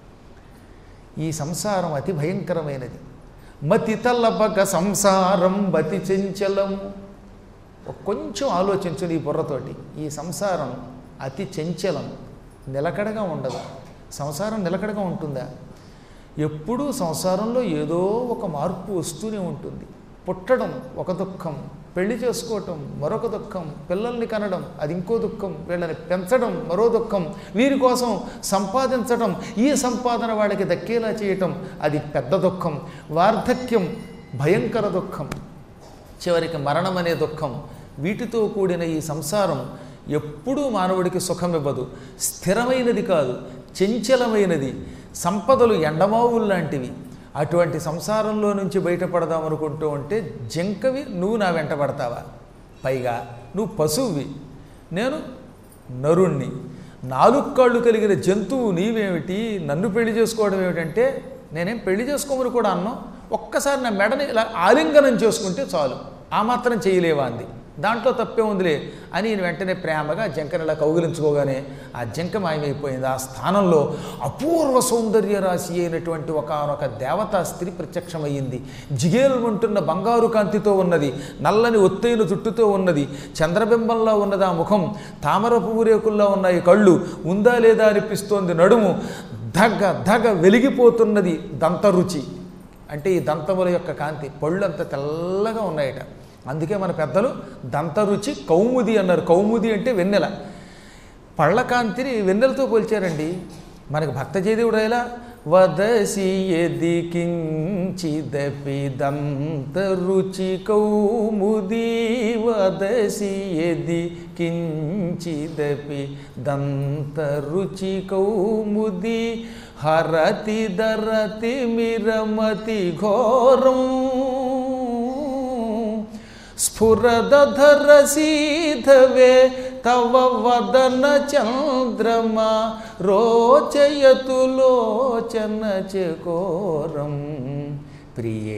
ఈ సంసారం అతి భయంకరమైనది మతి తల్లబగ సంసారం బతి చెంచలము ఒక కొంచెం ఆలోచించు నీ బుర్రతోటి ఈ సంసారం అతి చంచలం నిలకడగా ఉండదు సంసారం నిలకడగా ఉంటుందా ఎప్పుడూ సంసారంలో ఏదో ఒక మార్పు వస్తూనే ఉంటుంది పుట్టడం ఒక దుఃఖం పెళ్లి చేసుకోవటం మరొక దుఃఖం పిల్లల్ని కనడం అది ఇంకో దుఃఖం వీళ్ళని పెంచడం మరో దుఃఖం వీరి కోసం సంపాదించడం ఈ సంపాదన వాళ్ళకి దక్కేలా చేయటం అది పెద్ద దుఃఖం వార్ధక్యం భయంకర దుఃఖం చివరికి మరణం అనే దుఃఖం వీటితో కూడిన ఈ సంసారం ఎప్పుడూ మానవుడికి సుఖం ఇవ్వదు స్థిరమైనది కాదు చంచలమైనది సంపదలు ఎండమావులు లాంటివి అటువంటి సంసారంలో నుంచి బయటపడదాం అనుకుంటూ ఉంటే జంకవి నువ్వు నా వెంట పడతావా పైగా నువ్వు పశువువి నేను నరుణ్ణి నాలుగు కాళ్ళు కలిగిన జంతువు నీవేమిటి నన్ను పెళ్లి చేసుకోవడం ఏమిటంటే నేనేం పెళ్లి చేసుకోమని కూడా అన్నాం ఒక్కసారి నా మెడని ఇలా ఆలింగనం చేసుకుంటే చాలు ఆ మాత్రం చేయలేవా అంది దాంట్లో తప్పే ఉందిలే అని ఈయన వెంటనే ప్రేమగా జంకని ఇలా కౌగిలించుకోగానే ఆ జంక మాయమైపోయింది ఆ స్థానంలో అపూర్వ సౌందర్య రాశి అయినటువంటి ఒకనొక దేవతా స్త్రీ ప్రత్యక్షమయ్యింది జిగేలుమంటున్న బంగారు కాంతితో ఉన్నది నల్లని ఒత్తైన జుట్టుతో ఉన్నది చంద్రబింబంలో ఉన్నది ఆ ముఖం తామర పువ్వు రేకుల్లో ఉన్నాయి కళ్ళు ఉందా లేదా అనిపిస్తోంది నడుము ధగ ధగ వెలిగిపోతున్నది దంతరుచి అంటే ఈ దంతముల యొక్క కాంతి పళ్ళు అంత తెల్లగా ఉన్నాయట అందుకే మన పెద్దలు దంతరుచి కౌముది అన్నారు కౌముది అంటే వెన్నెల పళ్ళ కాంతిని వెన్నెలతో పోల్చారండి మనకి భక్త జయదేవుడు ఎలా వదసి ఎది కించిదపి దంతరుచి కౌముది వదసి ఎది కించిదపి దంతరుచి కౌముది హరతి దరతి మిరమతి ఘోరం స్ఫురదధర సీధవే తవ వదన చంద్రమా రోచయతు లోచన చకోరం ప్రియే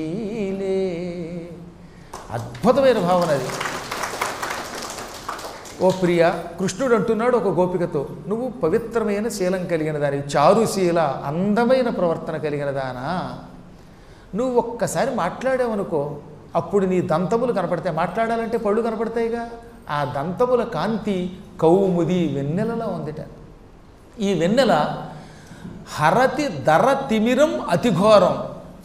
చారుశీలే అద్భుతమైన భావన అది ఓ ప్రియ కృష్ణుడు అంటున్నాడు ఒక గోపికతో నువ్వు పవిత్రమైన శీలం కలిగిన దాని చారుశీల అందమైన ప్రవర్తన కలిగిన దానా నువ్వు ఒక్కసారి మాట్లాడావనుకో అప్పుడు నీ దంతములు కనపడతాయి మాట్లాడాలంటే పళ్ళు కనపడతాయిగా ఆ దంతముల కాంతి కౌముది వెన్నెలలో ఉందిట ఈ వెన్నెల హరతి దర తిమిరం అతి ఘోరం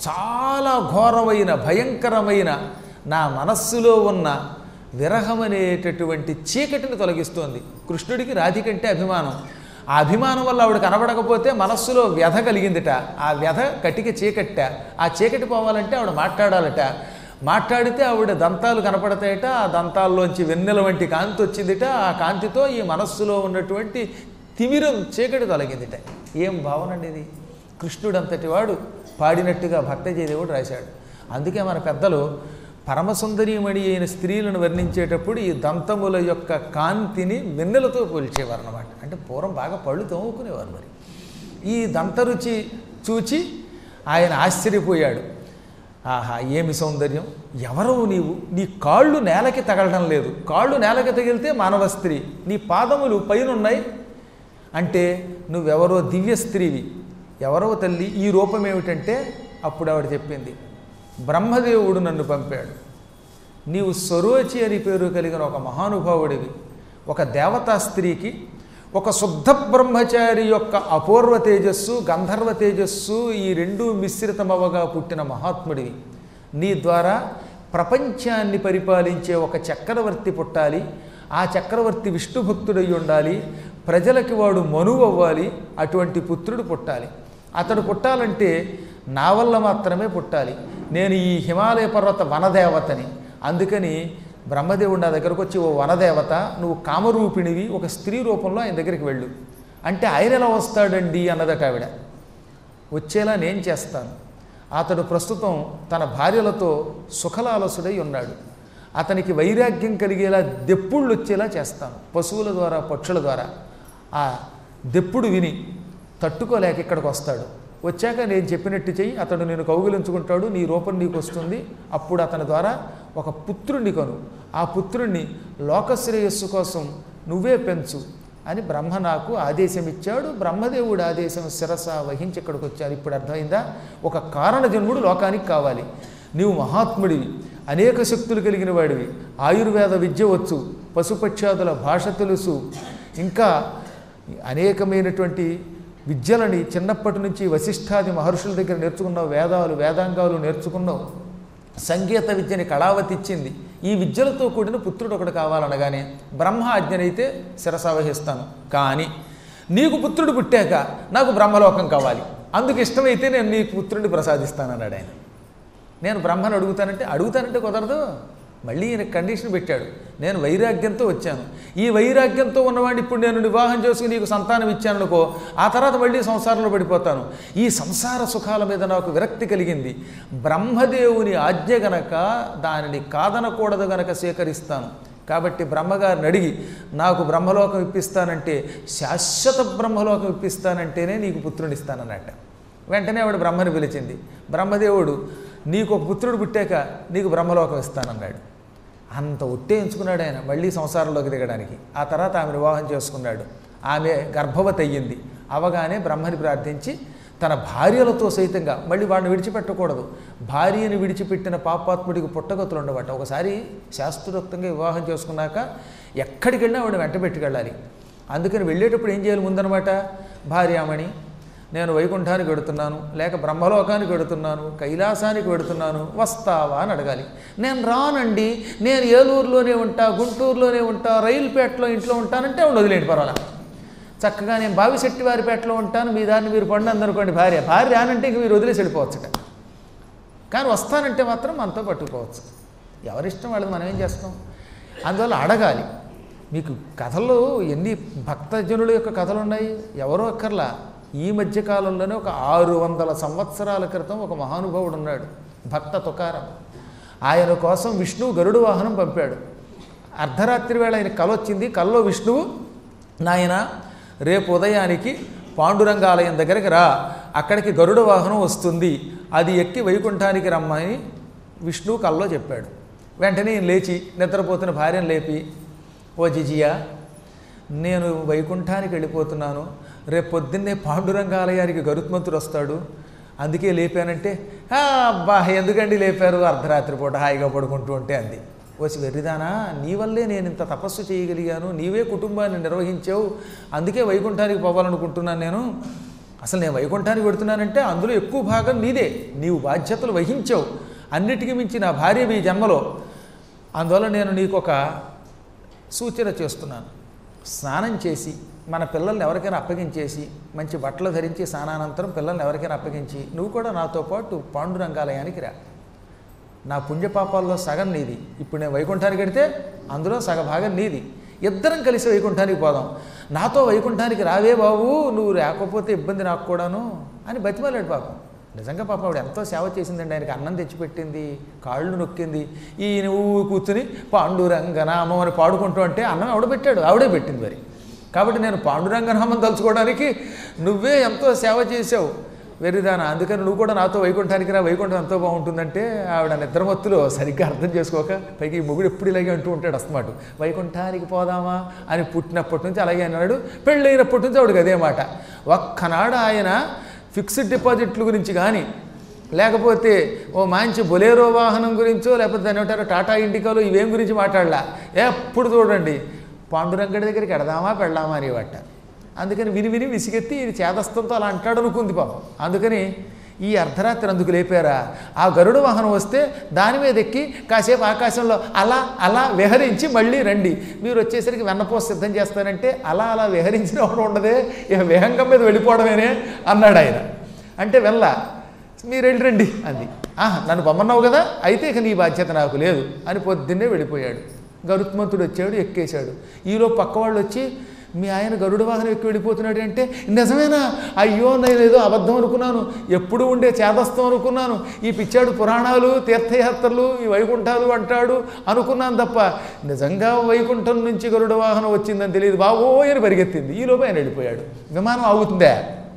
చాలా ఘోరమైన భయంకరమైన నా మనస్సులో ఉన్న విరహం అనేటటువంటి చీకటిని తొలగిస్తోంది కృష్ణుడికి రాధికంటే అభిమానం ఆ అభిమానం వల్ల ఆవిడ కనబడకపోతే మనస్సులో వ్యధ కలిగిందిట ఆ వ్యధ కటిక చీకట్ట ఆ చీకటి పోవాలంటే ఆవిడ మాట్లాడాలట మాట్లాడితే ఆవిడ దంతాలు కనపడతాయట ఆ దంతాల్లోంచి వెన్నెల వంటి కాంతి వచ్చిందిట ఆ కాంతితో ఈ మనస్సులో ఉన్నటువంటి తిమిరం చీకటి తొలగిందిట ఏం భావన అండి ఇది కృష్ణుడు అంతటి వాడు పాడినట్టుగా భక్తజయదేవుడు రాశాడు అందుకే మన పెద్దలు పరమసుందరీమణి అయిన స్త్రీలను వర్ణించేటప్పుడు ఈ దంతముల యొక్క కాంతిని వెన్నెలతో పోల్చేవారు అనమాట అంటే పూర్వం బాగా పళ్ళు తోముకునేవారు మరి ఈ దంతరుచి చూచి ఆయన ఆశ్చర్యపోయాడు ఆహా ఏమి సౌందర్యం ఎవరవు నీవు నీ కాళ్ళు నేలకి తగలడం లేదు కాళ్ళు నేలకి తగిలితే మానవ స్త్రీ నీ పాదములు పైన ఉన్నాయి అంటే నువ్వెవరో దివ్య స్త్రీవి ఎవరో తల్లి ఈ రూపం ఏమిటంటే అప్పుడు ఆవిడ చెప్పింది బ్రహ్మదేవుడు నన్ను పంపాడు నీవు స్వరోచి అని పేరు కలిగిన ఒక మహానుభావుడివి ఒక దేవతా స్త్రీకి ఒక శుద్ధ బ్రహ్మచారి యొక్క అపూర్వ తేజస్సు గంధర్వ తేజస్సు ఈ రెండు మిశ్రితమవగా పుట్టిన మహాత్ముడివి నీ ద్వారా ప్రపంచాన్ని పరిపాలించే ఒక చక్రవర్తి పుట్టాలి ఆ చక్రవర్తి విష్ణు భక్తుడై ఉండాలి ప్రజలకి వాడు మనువు అవ్వాలి అటువంటి పుత్రుడు పుట్టాలి అతడు పుట్టాలంటే నా వల్ల మాత్రమే పుట్టాలి నేను ఈ హిమాలయ పర్వత వనదేవతని అందుకని బ్రహ్మదేవుడు నా దగ్గరకు వచ్చి ఓ వనదేవత నువ్వు కామరూపిణివి ఒక స్త్రీ రూపంలో ఆయన దగ్గరికి వెళ్ళు అంటే ఆయన ఎలా వస్తాడండి అన్నదట ఆవిడ వచ్చేలా నేను చేస్తాను అతడు ప్రస్తుతం తన భార్యలతో సుఖలాలసుడై ఉన్నాడు అతనికి వైరాగ్యం కలిగేలా దెప్పుళ్ళు వచ్చేలా చేస్తాను పశువుల ద్వారా పక్షుల ద్వారా ఆ దెప్పుడు విని తట్టుకోలేక ఇక్కడికి వస్తాడు వచ్చాక నేను చెప్పినట్టు చెయ్యి అతడు నేను కౌగిలించుకుంటాడు నీ రూపం నీకు వస్తుంది అప్పుడు అతని ద్వారా ఒక పుత్రుణ్ణి కొను ఆ పుత్రుణ్ణి లోకశ్రేయస్సు కోసం నువ్వే పెంచు అని బ్రహ్మ నాకు ఆదేశం ఇచ్చాడు బ్రహ్మదేవుడు ఆదేశం శిరస వహించి ఇక్కడికి వచ్చారు ఇప్పుడు అర్థమైందా ఒక కారణ జన్ముడు లోకానికి కావాలి నీవు మహాత్ముడివి అనేక శక్తులు కలిగిన వాడివి ఆయుర్వేద విద్య వచ్చు పశుపక్షాదుల భాష తెలుసు ఇంకా అనేకమైనటువంటి విద్యలని చిన్నప్పటి నుంచి వశిష్ఠాది మహర్షుల దగ్గర నేర్చుకున్నావు వేదాలు వేదాంగాలు నేర్చుకున్నావు సంగీత విద్యని కళావతి ఇచ్చింది ఈ విద్యలతో కూడిన పుత్రుడు ఒకడు కావాలనగానే బ్రహ్మ ఆజ్ఞనైతే శిరసావహిస్తాను కానీ నీకు పుత్రుడు పుట్టాక నాకు బ్రహ్మలోకం కావాలి అందుకు ఇష్టమైతే నేను నీకు పుత్రుడిని ప్రసాదిస్తానన్నాడు ఆయన నేను బ్రహ్మను అడుగుతానంటే అడుగుతానంటే కుదరదు మళ్ళీ ఈయన కండిషన్ పెట్టాడు నేను వైరాగ్యంతో వచ్చాను ఈ వైరాగ్యంతో ఉన్నవాడిని ఇప్పుడు నేను వివాహం చేసుకుని నీకు సంతానం ఇచ్చాను అనుకో ఆ తర్వాత మళ్ళీ సంసారంలో పడిపోతాను ఈ సంసార సుఖాల మీద నాకు విరక్తి కలిగింది బ్రహ్మదేవుని ఆజ్ఞ గనక దానిని కాదనకూడదు గనక స్వీకరిస్తాను కాబట్టి బ్రహ్మగారిని అడిగి నాకు బ్రహ్మలోకం ఇప్పిస్తానంటే శాశ్వత బ్రహ్మలోకం ఇప్పిస్తానంటేనే నీకు పుత్రుని ఇస్తానన్నట్ట వెంటనే ఆవిడ బ్రహ్మని పిలిచింది బ్రహ్మదేవుడు నీకు ఒక పుత్రుడు పుట్టాక నీకు బ్రహ్మలోకం ఇస్తానన్నాడు అంత ఉట్టేయించుకున్నాడు ఆయన మళ్ళీ సంసారంలోకి దిగడానికి ఆ తర్వాత ఆమె వివాహం చేసుకున్నాడు ఆమె గర్భవతి అయ్యింది అవగానే బ్రహ్మని ప్రార్థించి తన భార్యలతో సైతంగా మళ్ళీ వాడిని విడిచిపెట్టకూడదు భార్యని విడిచిపెట్టిన పాపాత్ముడికి పుట్టగతులు ఉండవట ఒకసారి శాస్త్రోక్తంగా వివాహం చేసుకున్నాక ఎక్కడికి వెళ్ళినా వాడిని వెంట పెట్టుకెళ్ళాలి అందుకని వెళ్ళేటప్పుడు ఏం చేయాలి ముందనమాట భార్యామణి నేను వైకుంఠానికి వెడుతున్నాను లేక బ్రహ్మలోకానికి వెడుతున్నాను కైలాసానికి వెడుతున్నాను వస్తావా అని అడగాలి నేను రానండి నేను ఏలూరులోనే ఉంటా గుంటూరులోనే ఉంటా రైలుపేటలో ఇంట్లో ఉంటానంటే ఉండి వదిలేండి పర్వాలా చక్కగా నేను బావిశెట్టి వారిపేటలో ఉంటాను మీ దాన్ని మీరు పండు అందనుకోండి భార్య భార్య రానంటే ఇంక మీరు వదిలేసి వెళ్ళిపోవచ్చుట కానీ వస్తానంటే మాత్రం మనతో పట్టుకోవచ్చు ఎవరిష్టం వాళ్ళది మనం ఏం చేస్తాం అందువల్ల అడగాలి మీకు కథల్లో ఎన్ని భక్తజనుల యొక్క కథలు ఉన్నాయి ఎవరో అక్కర్లా ఈ మధ్య కాలంలోనే ఒక ఆరు వందల సంవత్సరాల క్రితం ఒక మహానుభావుడు ఉన్నాడు భక్త తుకారం ఆయన కోసం విష్ణువు గరుడు వాహనం పంపాడు అర్ధరాత్రి వేళ ఆయన కల వచ్చింది కల్లో విష్ణువు నాయన రేపు ఉదయానికి పాండురంగాలయం దగ్గరికి రా అక్కడికి గరుడ వాహనం వస్తుంది అది ఎక్కి వైకుంఠానికి రమ్మని విష్ణువు కల్లో చెప్పాడు వెంటనే ఈయన లేచి నిద్రపోతున్న భార్యను లేపి ఓ జిజియా నేను వైకుంఠానికి వెళ్ళిపోతున్నాను రేపు పొద్దున్నే పాండురంగాలయానికి గరుత్మంతుడు వస్తాడు అందుకే లేపానంటే "ఆ, అబ్బా ఎందుకండి లేపారు అర్ధరాత్రి పూట హాయిగా పడుకుంటూ ఉంటే అంది వచ్చి వెర్రిదానా నీ వల్లే నేను ఇంత తపస్సు చేయగలిగాను నీవే కుటుంబాన్ని నిర్వహించావు అందుకే వైకుంఠానికి పోవాలనుకుంటున్నాను నేను అసలు నేను వైకుంఠానికి పెడుతున్నానంటే అందులో ఎక్కువ భాగం నీదే నీవు బాధ్యతలు వహించావు అన్నిటికీ మించి నా భార్య మీ జన్మలో అందువల్ల నేను నీకు ఒక సూచన చేస్తున్నాను స్నానం చేసి మన పిల్లల్ని ఎవరికైనా అప్పగించేసి మంచి బట్టలు ధరించి స్నానానంతరం పిల్లల్ని ఎవరికైనా అప్పగించి నువ్వు కూడా నాతో పాటు పాండురంగాలయానికి రా నా పుణ్యపాపాల్లో సగం నీది ఇప్పుడు నేను వైకుంఠానికి వెడితే అందులో సగ భాగం నీది ఇద్దరం కలిసి వైకుంఠానికి పోదాం నాతో వైకుంఠానికి రావే బాబు నువ్వు రాకపోతే ఇబ్బంది నాకు కూడాను అని బతిమాలాడు పాపం నిజంగా పాపం ఆవిడ ఎంతో సేవ చేసిందండి ఆయనకి అన్నం తెచ్చిపెట్టింది కాళ్ళు నొక్కింది ఈ నువ్వు కూర్చుని పాండురంగనామం అని పాడుకుంటూ అంటే అన్నం ఆవిడ పెట్టాడు ఆవిడే పెట్టింది మరి కాబట్టి నేను పాండురంగనామం తలుచుకోవడానికి నువ్వే ఎంతో సేవ చేసావు వెర్రిదానా అందుకని నువ్వు కూడా నాతో వైకుంఠానికి రా వైకుంఠం ఎంతో బాగుంటుందంటే ఆవిడ నిద్రమత్తులో సరిగ్గా అర్థం చేసుకోక పైకి ఈ మొగుడు ఎప్పుడు ఇలాగే అంటూ ఉంటాడు అస్తమాట వైకుంఠానికి పోదామా అని పుట్టినప్పటి నుంచి అలాగే అన్నాడు పెళ్ళైనప్పటి నుంచి ఆవిడకి అదే మాట ఒక్కనాడు ఆయన ఫిక్స్డ్ డిపాజిట్ల గురించి కానీ లేకపోతే ఓ మంచి బొలేరో వాహనం గురించో లేకపోతే దాని ఏమంటారు టాటా ఇండికాలో ఇవేం గురించి మాట్లాడలా ఎప్పుడు చూడండి పాండురంగడి దగ్గరికి ఎడదామా పెడదామా అనేవాట అందుకని విని విని విసిగెత్తి ఇది చేదస్తంతో అలా అంటాడు అనుకుంది పాపం అందుకని ఈ అర్ధరాత్రి అందుకు లేపారా ఆ గరుడ వాహనం వస్తే దాని మీద ఎక్కి కాసేపు ఆకాశంలో అలా అలా విహరించి మళ్ళీ రండి మీరు వచ్చేసరికి వెన్నపోస సిద్ధం చేస్తారంటే అలా అలా విహరించిన వాడు ఉండదే ఇక విహంగం మీద వెళ్ళిపోవడమేనే అన్నాడు ఆయన అంటే వెళ్ళ మీరు వెళ్ళి రండి అంది ఆహా నన్ను పొమ్మన్నావు కదా అయితే ఇక నీ బాధ్యత నాకు లేదు అని పొద్దున్నే వెళ్ళిపోయాడు గరుత్మంతుడు వచ్చాడు ఎక్కేశాడు ఈలో పక్క వాళ్ళు వచ్చి మీ ఆయన గరుడ వాహనం ఎక్కి వెళ్ళిపోతున్నాడు అంటే నిజమేనా అయ్యో నేను ఏదో అబద్ధం అనుకున్నాను ఎప్పుడు ఉండే చేదస్తం అనుకున్నాను ఈ పిచ్చాడు పురాణాలు తీర్థయాత్రలు ఈ వైకుంఠాలు అంటాడు అనుకున్నాను తప్ప నిజంగా వైకుంఠం నుంచి గరుడ వాహనం వచ్చిందని తెలియదు బావో అని పరిగెత్తింది ఈలోపు ఆయన వెళ్ళిపోయాడు విమానం ఆగుతుందా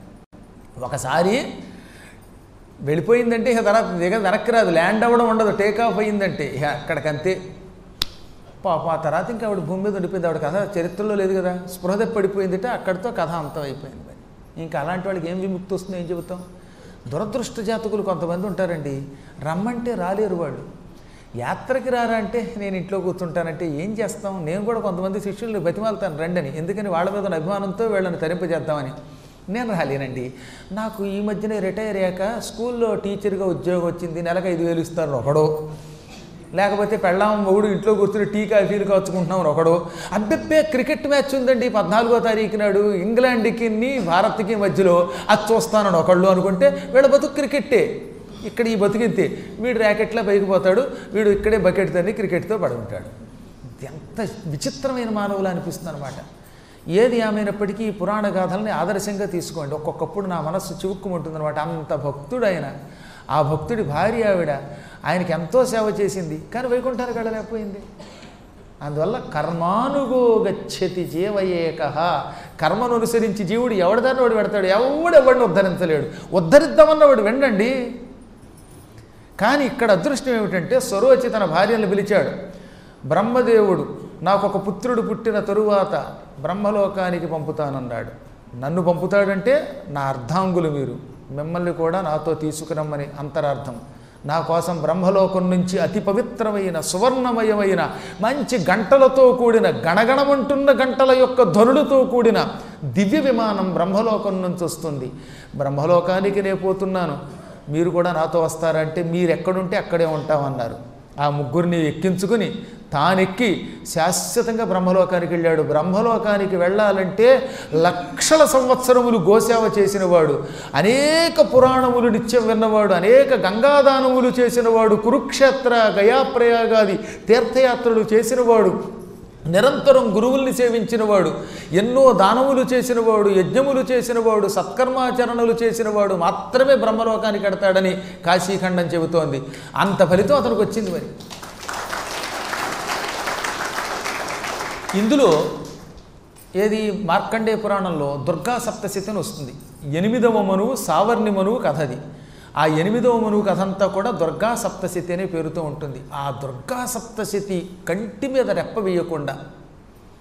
ఒకసారి వెళ్ళిపోయిందంటే ఇక తర్వాత దిగ వెనక్కి రాదు ల్యాండ్ అవ్వడం ఉండదు టేక్ ఆఫ్ అయ్యిందంటే ఇక అక్కడికంతే పాప ఆ తర్వాత ఇంకా ఆవిడ భూమి మీద ఉండిపోయింది ఆవిడ కథ చరిత్రలో లేదు కదా స్పృహ పడిపోయిందంటే అక్కడితో కథ అంతం అయిపోయింది మరి ఇంకా అలాంటి వాళ్ళకి ఏం విముక్తి వస్తుందో ఏం చెబుతాం దురదృష్ట జాతకులు కొంతమంది ఉంటారండి రమ్మంటే రాలేరు వాళ్ళు యాత్రకి రారా అంటే నేను ఇంట్లో కూర్చుంటానంటే ఏం చేస్తాం నేను కూడా కొంతమంది శిష్యుల్ని బతిమాలుతాను రండని ఎందుకని వాళ్ళ మీద ఉన్న అభిమానంతో వీళ్ళని తరింపజేద్దామని నేను రాలేనండి నాకు ఈ మధ్యనే రిటైర్ అయ్యాక స్కూల్లో టీచర్గా ఉద్యోగం వచ్చింది నెలకు ఐదు వేలు ఇస్తారు ఒకడో లేకపోతే పెళ్ళాం మొగుడు ఇంట్లో కూర్చుని టీ కాఫీలు కాచుకుంటున్నాం ఒకడు అబ్బెబ్బే క్రికెట్ మ్యాచ్ ఉందండి పద్నాలుగో తారీఖు నాడు ఇంగ్లాండ్కి భారత్కి మధ్యలో అది చూస్తానని ఒకళ్ళు అనుకుంటే వీళ్ళ బతుకు క్రికెట్టే ఇక్కడ ఈ బతుకింతే వీడు ర్యాకెట్లో పైకి పోతాడు వీడు ఇక్కడే బకెట్ తన్ని క్రికెట్తో పడుకుంటాడు ఎంత విచిత్రమైన మానవులు అనిపిస్తుంది అనమాట ఏది ఏమైనప్పటికీ ఈ పురాణ గాథల్ని ఆదర్శంగా తీసుకోండి ఒక్కొక్కప్పుడు నా మనస్సు చివుక్కుమంటుందన్నమాట అంత భక్తుడు ఆయన ఆ భక్తుడి భార్య ఆవిడ ఆయనకి ఎంతో సేవ చేసింది కానీ వైకుంఠానికి వెళ్ళలేకపోయింది అందువల్ల కర్మానుగో గచ్చతి జీవయేక కర్మను అనుసరించి జీవుడు ఎవడిదాన్ని వాడు పెడతాడు ఎవడెవడిని ఉద్ధరించలేడు ఉద్ధరిద్దామన్న వాడు వెండండి కానీ ఇక్కడ అదృష్టం ఏమిటంటే స్వరోచి తన భార్యను పిలిచాడు బ్రహ్మదేవుడు నాకు ఒక పుత్రుడు పుట్టిన తరువాత బ్రహ్మలోకానికి పంపుతానన్నాడు నన్ను పంపుతాడంటే నా అర్ధాంగులు మీరు మిమ్మల్ని కూడా నాతో తీసుకురమ్మని అంతరార్థం నా కోసం బ్రహ్మలోకం నుంచి అతి పవిత్రమైన సువర్ణమయమైన మంచి గంటలతో కూడిన గణగణమంటున్న గంటల యొక్క ధ్వనులతో కూడిన దివ్య విమానం బ్రహ్మలోకం నుంచి వస్తుంది బ్రహ్మలోకానికి నేను పోతున్నాను మీరు కూడా నాతో వస్తారంటే మీరు ఎక్కడుంటే అక్కడే ఉంటామన్నారు ఆ ముగ్గురిని ఎక్కించుకుని తానెక్కి శాశ్వతంగా బ్రహ్మలోకానికి వెళ్ళాడు బ్రహ్మలోకానికి వెళ్ళాలంటే లక్షల సంవత్సరములు గోసేవ చేసినవాడు అనేక పురాణములు నిత్యం విన్నవాడు అనేక గంగాదానములు చేసినవాడు కురుక్షేత్ర గయాప్రయాగాది తీర్థయాత్రలు చేసినవాడు నిరంతరం గురువుల్ని సేవించినవాడు ఎన్నో దానములు చేసినవాడు యజ్ఞములు చేసినవాడు సత్కర్మాచరణలు చేసినవాడు మాత్రమే బ్రహ్మలోకానికి ఎడతాడని కాశీఖండం చెబుతోంది అంత ఫలితం అతనికి వచ్చింది మరి ఇందులో ఏది మార్కండే పురాణంలో దుర్గా సప్తశతి అని వస్తుంది ఎనిమిదవ మనువు సావర్ణి మనువు కథ అది ఆ ఎనిమిదవ మనువు కథ అంతా కూడా దుర్గా సప్తశతి అనే పేరుతో ఉంటుంది ఆ దుర్గా సప్తశతి కంటి మీద రెప్ప వేయకుండా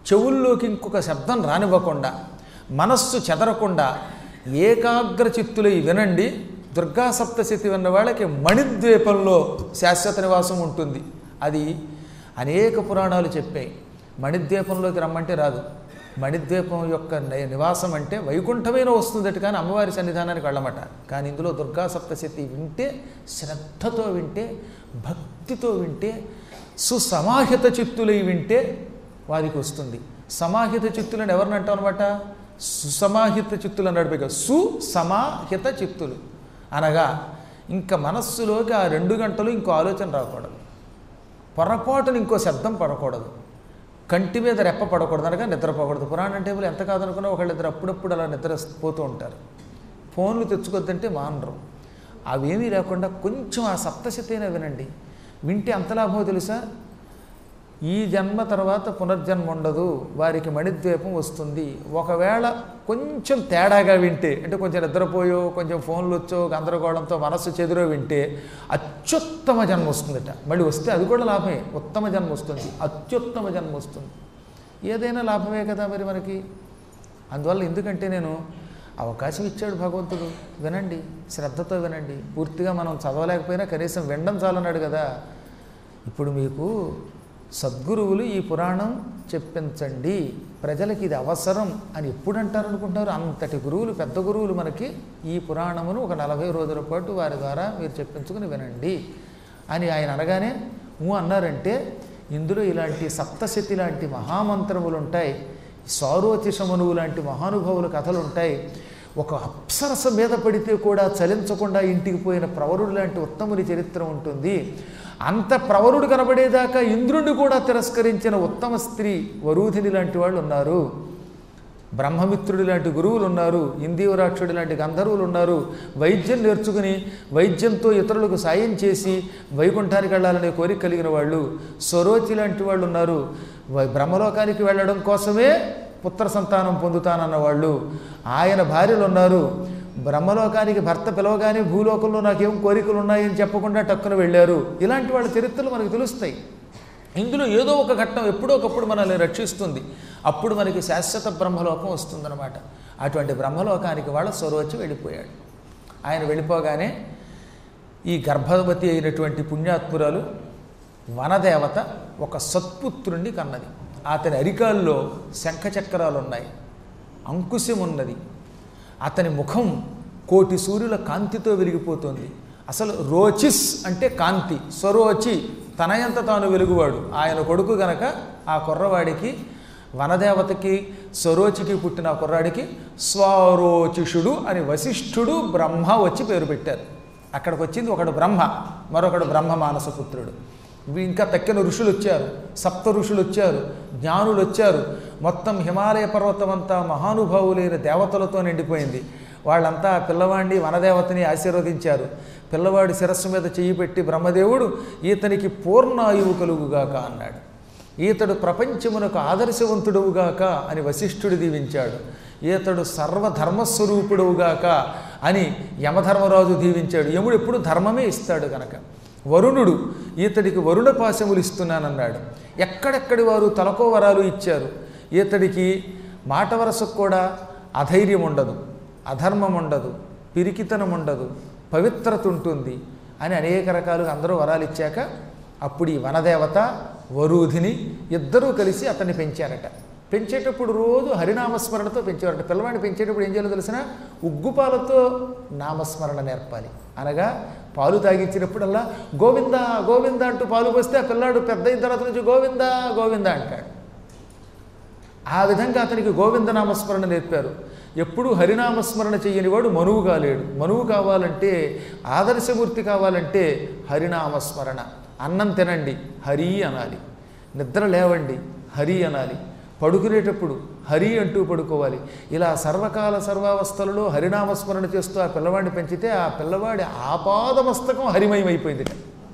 చెవుల్లోకి ఇంకొక శబ్దం రానివ్వకుండా మనస్సు చెదరకుండా ఏకాగ్ర చిత్తులై వినండి దుర్గా సప్తశతి విన్న వాళ్ళకి మణిద్వీపంలో శాశ్వత నివాసం ఉంటుంది అది అనేక పురాణాలు చెప్పాయి మణిద్వీపంలోకి రమ్మంటే రాదు మణిద్వీపం యొక్క ని- నివాసం అంటే వైకుంఠమైన వస్తుందట కానీ అమ్మవారి సన్నిధానానికి వెళ్ళమట కానీ ఇందులో దుర్గా సప్తశతి వింటే శ్రద్ధతో వింటే భక్తితో వింటే సుసమాహిత చిత్తులై వింటే వారికి వస్తుంది సమాహిత చిత్తులను ఎవరిని అంటాం అనమాట సుసమాహిత చిత్తులు అన్నాడు పైగా సుసమాహిత చిత్తులు అనగా ఇంకా మనస్సులోకి ఆ రెండు గంటలు ఇంకో ఆలోచన రాకూడదు పొరపాటున ఇంకో శబ్దం పడకూడదు కంటి మీద రెప్ప పడకూడదు అనగా నిద్రపోకూడదు పురాణం టేబుల్ ఎంత కాదనుకున్నా ఒకళ్ళిద్దరు అప్పుడప్పుడు అలా నిద్ర పోతూ ఉంటారు ఫోన్లు తెచ్చుకోద్దంటే మానరు అవేమీ లేకుండా కొంచెం ఆ సప్తశతైనా వినండి వింటే అంత లాభమో తెలుసా ఈ జన్మ తర్వాత పునర్జన్మ ఉండదు వారికి మణిద్వీపం వస్తుంది ఒకవేళ కొంచెం తేడాగా వింటే అంటే కొంచెం నిద్రపోయో కొంచెం ఫోన్లు వచ్చో గందరగోళంతో మనస్సు చెదిరో వింటే అత్యుత్తమ జన్మ వస్తుందట మళ్ళీ వస్తే అది కూడా లాభమే ఉత్తమ జన్మ వస్తుంది అత్యుత్తమ జన్మ వస్తుంది ఏదైనా లాభమే కదా మరి మనకి అందువల్ల ఎందుకంటే నేను అవకాశం ఇచ్చాడు భగవంతుడు వినండి శ్రద్ధతో వినండి పూర్తిగా మనం చదవలేకపోయినా కనీసం వినడం చాలన్నాడు కదా ఇప్పుడు మీకు సద్గురువులు ఈ పురాణం చెప్పించండి ప్రజలకి ఇది అవసరం అని ఎప్పుడు అంటారు అనుకుంటారు అంతటి గురువులు పెద్ద గురువులు మనకి ఈ పురాణమును ఒక నలభై రోజుల పాటు వారి ద్వారా మీరు చెప్పించుకుని వినండి అని ఆయన అనగానే ఊ అన్నారంటే ఇందులో ఇలాంటి సప్తశతి లాంటి మహామంత్రములు ఉంటాయి సారోచిషమనువు లాంటి మహానుభావుల కథలు ఉంటాయి ఒక అప్సరస మీద పడితే కూడా చలించకుండా ఇంటికి పోయిన ప్రవరుడు లాంటి ఉత్తముని చరిత్ర ఉంటుంది అంత ప్రవరుడు కనబడేదాకా ఇంద్రుడిని కూడా తిరస్కరించిన ఉత్తమ స్త్రీ వరూధిని లాంటి వాళ్ళు ఉన్నారు బ్రహ్మమిత్రుడు లాంటి గురువులు ఉన్నారు ఇందీవరాక్షుడు లాంటి గంధర్వులు ఉన్నారు వైద్యం నేర్చుకుని వైద్యంతో ఇతరులకు సాయం చేసి వైకుంఠానికి వెళ్ళాలనే కోరిక కలిగిన వాళ్ళు స్వరోచి లాంటి వాళ్ళు ఉన్నారు వై- బ్రహ్మలోకానికి వెళ్ళడం కోసమే పుత్ర సంతానం పొందుతానన్న వాళ్ళు ఆయన భార్యలు ఉన్నారు బ్రహ్మలోకానికి భర్త పిలవగానే భూలోకంలో నాకేం కోరికలు ఉన్నాయని చెప్పకుండా టక్కున వెళ్ళారు ఇలాంటి వాళ్ళ చరిత్రలు మనకు తెలుస్తాయి ఇందులో ఏదో ఒక ఘట్టం ఎప్పుడో ఒకప్పుడు మనల్ని రక్షిస్తుంది అప్పుడు మనకి శాశ్వత బ్రహ్మలోకం వస్తుందన్నమాట అటువంటి బ్రహ్మలోకానికి వాళ్ళ స్వరోచి వెళ్ళిపోయాడు ఆయన వెళ్ళిపోగానే ఈ గర్భవతి అయినటువంటి పుణ్యాత్మురాలు వనదేవత ఒక సత్పుత్రుణ్ణి కన్నది అతని అరికాల్లో శంఖచక్రాలు ఉన్నాయి అంకుశం ఉన్నది అతని ముఖం కోటి సూర్యుల కాంతితో వెలిగిపోతుంది అసలు రోచిస్ అంటే కాంతి స్వరోచి తనయంత తాను వెలుగువాడు ఆయన కొడుకు గనక ఆ కుర్రవాడికి వనదేవతకి స్వరోచికి పుట్టిన ఆ కుర్రాడికి స్వరోచిషుడు అని వశిష్ఠుడు బ్రహ్మ వచ్చి పేరు పెట్టారు అక్కడికి వచ్చింది ఒకడు బ్రహ్మ మరొకడు బ్రహ్మ మానసపుత్రుడు ఇవి ఇంకా తక్కిన ఋషులు వచ్చారు సప్త ఋషులు వచ్చారు జ్ఞానులు వచ్చారు మొత్తం హిమాలయ పర్వతం అంతా మహానుభావులైన దేవతలతో నిండిపోయింది వాళ్ళంతా ఆ పిల్లవాడిని వనదేవతని ఆశీర్వదించారు పిల్లవాడి శిరస్సు మీద చెయ్యి పెట్టి బ్రహ్మదేవుడు ఈతనికి పూర్ణాయువు కలుగుగాక అన్నాడు ఈతడు ప్రపంచమునకు ఆదర్శవంతుడవుగాక అని వశిష్ఠుడు దీవించాడు ఈతడు సర్వధర్మస్వరూపుడవుగాక అని యమధర్మరాజు దీవించాడు యముడు ఎప్పుడు ధర్మమే ఇస్తాడు కనుక వరుణుడు ఈతడికి వరుణ పాశములు ఇస్తున్నానన్నాడు ఎక్కడెక్కడి వారు తలకో వరాలు ఇచ్చారు ఈతడికి మాట వరసకు కూడా అధైర్యం ఉండదు అధర్మం ఉండదు పిరికితనం ఉండదు పవిత్రత ఉంటుంది అని అనేక రకాలుగా అందరూ వరాలు ఇచ్చాక అప్పుడు ఈ వనదేవత వరూధిని ఇద్దరూ కలిసి అతన్ని పెంచారట పెంచేటప్పుడు రోజు హరినామస్మరణతో పెంచేవారట పిల్లవాడిని పెంచేటప్పుడు ఏం చేయాలో తెలిసిన ఉగ్గుపాలతో నామస్మరణ నేర్పాలి అనగా పాలు తాగించినప్పుడల్లా గోవింద గోవింద అంటూ పాలు పోస్తే ఆ పిల్లాడు పెద్ద అయిన తర్వాత నుంచి గోవింద గోవింద అంటాడు ఆ విధంగా అతనికి గోవింద నామస్మరణ నేర్పారు ఎప్పుడు హరినామస్మరణ చెయ్యని వాడు మనువు కాలేడు మనువు కావాలంటే ఆదర్శమూర్తి కావాలంటే హరినామస్మరణ అన్నం తినండి హరి అనాలి నిద్ర లేవండి హరి అనాలి పడుకునేటప్పుడు హరి అంటూ పడుకోవాలి ఇలా సర్వకాల సర్వావస్థలలో హరినామస్మరణ చేస్తూ ఆ పిల్లవాడిని పెంచితే ఆ పిల్లవాడి ఆపాదమస్తకం హరిమయమైపోయింది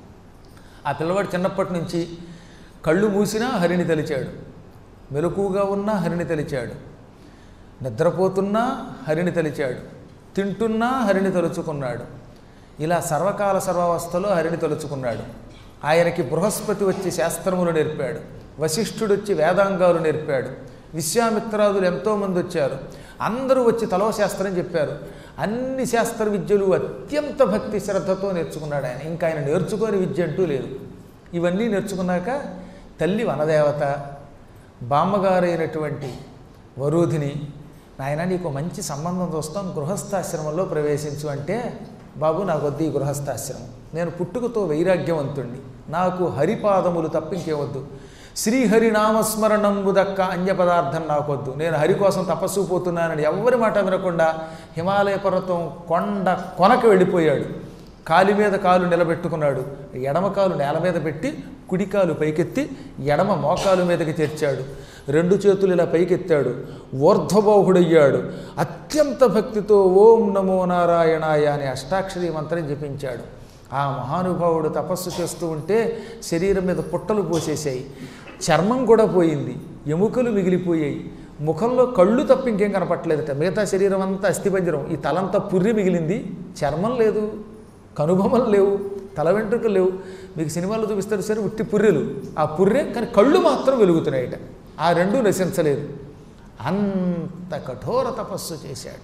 ఆ పిల్లవాడు చిన్నప్పటి నుంచి కళ్ళు మూసినా హరిని తలిచాడు మెలకుగా ఉన్నా హరిని తలిచాడు నిద్రపోతున్నా హరిని తలిచాడు తింటున్నా హరిని తలుచుకున్నాడు ఇలా సర్వకాల సర్వావస్థలో హరిని తలుచుకున్నాడు ఆయనకి బృహస్పతి వచ్చి శాస్త్రములు నేర్పాడు వశిష్ఠుడు వచ్చి వేదాంగాలు నేర్పాడు విశ్వామిత్రాదులు ఎంతోమంది వచ్చారు అందరూ వచ్చి తలో శాస్త్రం చెప్పారు అన్ని శాస్త్ర విద్యలు అత్యంత భక్తి శ్రద్ధతో నేర్చుకున్నాడు ఆయన ఇంకా ఆయన నేర్చుకోని విద్య అంటూ లేదు ఇవన్నీ నేర్చుకున్నాక తల్లి వనదేవత బామ్మగారైనటువంటి వరూధిని నాయన నీకు మంచి సంబంధం చూస్తాం గృహస్థాశ్రమంలో ప్రవేశించు అంటే బాబు నాకు వద్దు ఈ గృహస్థాశ్రమం నేను పుట్టుకతో వైరాగ్యవంతుణ్ణి నాకు హరిపాదములు తప్పింకేవద్దు శ్రీహరి నామస్మరణంబు దక్క అన్య పదార్థం నాకొద్దు నేను హరి కోసం తపస్సు పోతున్నానని ఎవ్వరి మాట వినకుండా హిమాలయ పర్వతం కొండ కొనకు వెళ్ళిపోయాడు కాలి మీద కాలు నిలబెట్టుకున్నాడు ఎడమ కాలు నేల మీద పెట్టి కుడి కాలు పైకెత్తి ఎడమ మోకాలు మీదకి చేర్చాడు రెండు చేతులు ఇలా పైకెత్తాడు ఊర్ధ్వబాహుడయ్యాడు అత్యంత భక్తితో ఓం నమో నారాయణాయ అనే అష్టాక్షరి మంత్రం జపించాడు ఆ మహానుభావుడు తపస్సు చేస్తూ ఉంటే శరీరం మీద పుట్టలు పోసేసాయి చర్మం కూడా పోయింది ఎముకలు మిగిలిపోయాయి ముఖంలో కళ్ళు తప్ప ఇంకేం కనపట్టలేదట మిగతా శరీరం అంతా అస్థిపంజరం ఈ తలంతా పుర్రి మిగిలింది చర్మం లేదు కనుబొమలు లేవు తల వెంట్రుకలు లేవు మీకు సినిమాలో చూపిస్తారు సరే ఉట్టి పుర్రెలు ఆ పుర్రె కానీ కళ్ళు మాత్రం వెలుగుతున్నాయట ఆ రెండూ నశించలేదు అంత కఠోర తపస్సు చేశాడు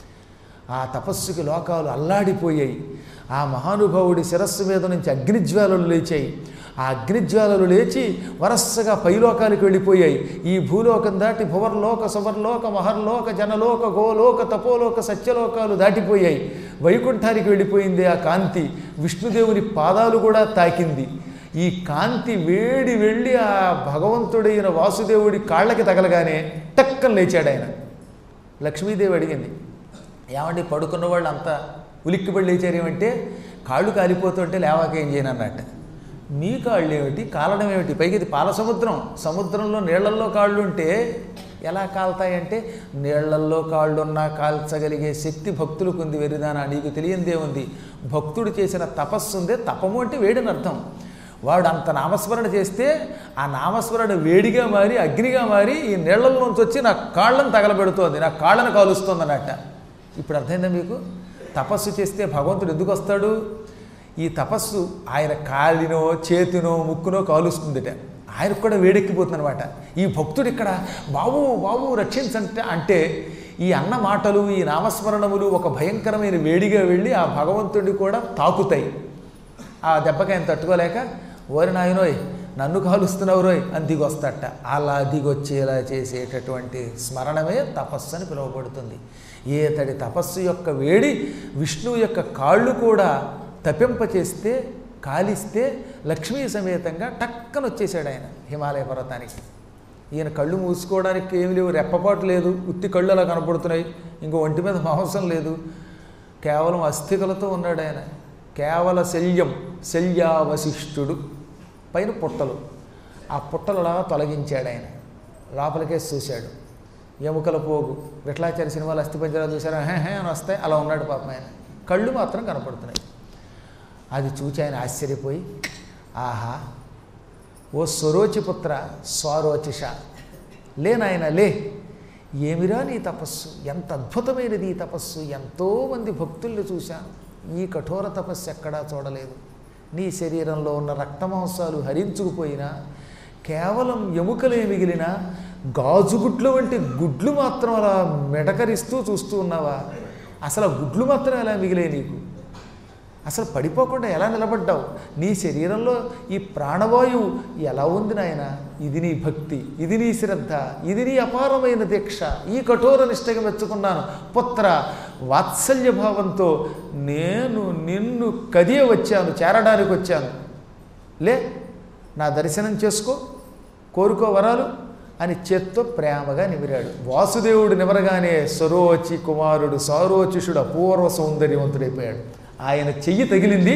ఆ తపస్సుకి లోకాలు అల్లాడిపోయాయి ఆ మహానుభావుడి శిరస్సు మీద నుంచి అగ్నిజ్వాలలు లేచాయి ఆ అగ్నిజ్వాలలు లేచి వరస్సగా పైలోకానికి వెళ్ళిపోయాయి ఈ భూలోకం దాటి భువర్లోక సువర్లోక మహర్లోక జనలోక గోలోక తపోలోక సత్యలోకాలు దాటిపోయాయి వైకుంఠానికి వెళ్ళిపోయింది ఆ కాంతి విష్ణుదేవుని పాదాలు కూడా తాకింది ఈ కాంతి వేడి వెళ్ళి ఆ భగవంతుడైన వాసుదేవుడి కాళ్ళకి తగలగానే టక్కన లేచాడు ఆయన లక్ష్మీదేవి అడిగింది ఏమండి పడుకున్న వాళ్ళు అంతా ఉలిక్కిపడి లేచారు ఏమంటే కాళ్ళు కాలిపోతుంటే లేవాక ఏం చేయను అన్నట్టు మీ కాళ్ళు ఏమిటి కాలడం ఏమిటి పైకి ఇది పాల సముద్రం సముద్రంలో నీళ్లల్లో కాళ్ళు ఉంటే ఎలా కాలుతాయంటే నీళ్లల్లో కాళ్ళున్నా కాల్చగలిగే శక్తి భక్తులకు ఉంది వెరిదానా నీకు తెలియందే ఉంది భక్తుడు చేసిన తపస్సు ఉందే తపము అంటే వేడిని అర్థం వాడు అంత నామస్మరణ చేస్తే ఆ నామస్మరణ వేడిగా మారి అగ్నిగా మారి ఈ నీళ్లలోంచి వచ్చి నా కాళ్ళను తగలబెడుతోంది నా కాళ్ళను కాలుస్తుంది అన్నట్ట ఇప్పుడు అర్థమైందా మీకు తపస్సు చేస్తే భగవంతుడు ఎందుకు వస్తాడు ఈ తపస్సు ఆయన కాలినో చేతినో ముక్కునో కాలుస్తుందిట ఆయనకు కూడా వేడెక్కిపోతుంది అనమాట ఈ భక్తుడు ఇక్కడ బాబు బాబు రక్షించంటే అంటే ఈ అన్న మాటలు ఈ నామస్మరణములు ఒక భయంకరమైన వేడిగా వెళ్ళి ఆ భగవంతుడిని కూడా తాకుతాయి ఆ దెబ్బకి ఆయన తట్టుకోలేక ఓరి నాయనోయ్ నన్ను కాలుస్తున్నావు రోయ్ అని దిగొస్తట అలా దిగొచ్చేలా చేసేటటువంటి స్మరణమే తపస్సు అని పిలువబడుతుంది ఏతడి తపస్సు యొక్క వేడి విష్ణువు యొక్క కాళ్ళు కూడా తపింపచేస్తే కాలిస్తే లక్ష్మీ సమేతంగా టక్కన వచ్చేసాడు ఆయన హిమాలయ పర్వతానికి ఈయన కళ్ళు మూసుకోవడానికి ఏమి లేవు రెప్పపాటు లేదు ఉత్తి కళ్ళు అలా కనపడుతున్నాయి ఇంకో ఒంటి మీద మాంసం లేదు కేవలం అస్థికలతో ఉన్నాడు ఆయన కేవల శల్యం శల్యావశిష్ఠుడు పైన పుట్టలు ఆ పుట్టలలా తొలగించాడు ఆయన లోపలికే చూశాడు ఎముకల పోగు విఠలాచార్య సినిమాలు అస్థిపంజరాలు చూసారా హే హే అని వస్తాయి అలా ఉన్నాడు పాపం ఆయన కళ్ళు మాత్రం కనపడుతున్నాయి అది చూచి ఆయన ఆశ్చర్యపోయి ఆహా ఓ స్వరోచిపుత్ర స్వరోచిష లే నాయన లే ఏమిరా నీ తపస్సు ఎంత అద్భుతమైనది ఈ తపస్సు ఎంతోమంది భక్తుల్ని చూశాను ఈ కఠోర తపస్సు ఎక్కడా చూడలేదు నీ శరీరంలో ఉన్న రక్తమాంసాలు హరించుకుపోయినా కేవలం ఎముకలే మిగిలిన గాజుగుడ్లు వంటి గుడ్లు మాత్రం అలా మెడకరిస్తూ చూస్తూ ఉన్నావా అసలు ఆ గుడ్లు మాత్రం ఎలా మిగిలాయి నీకు అసలు పడిపోకుండా ఎలా నిలబడ్డావు నీ శరీరంలో ఈ ప్రాణవాయువు ఎలా ఉంది నాయన ఇది నీ భక్తి ఇది నీ శ్రద్ధ ఇది నీ అపారమైన దీక్ష ఈ కఠోర నిష్టగా మెచ్చుకున్నాను పుత్ర వాత్సల్య భావంతో నేను నిన్ను కదియ వచ్చాను చేరడానికి వచ్చాను లే నా దర్శనం చేసుకో కోరుకో వరాలు అని చేత్తో ప్రేమగా నిమిరాడు వాసుదేవుడు నిమరగానే సరోచి కుమారుడు సారోచిషుడు అపూర్వ సౌందర్యవంతుడైపోయాడు ఆయన చెయ్యి తగిలింది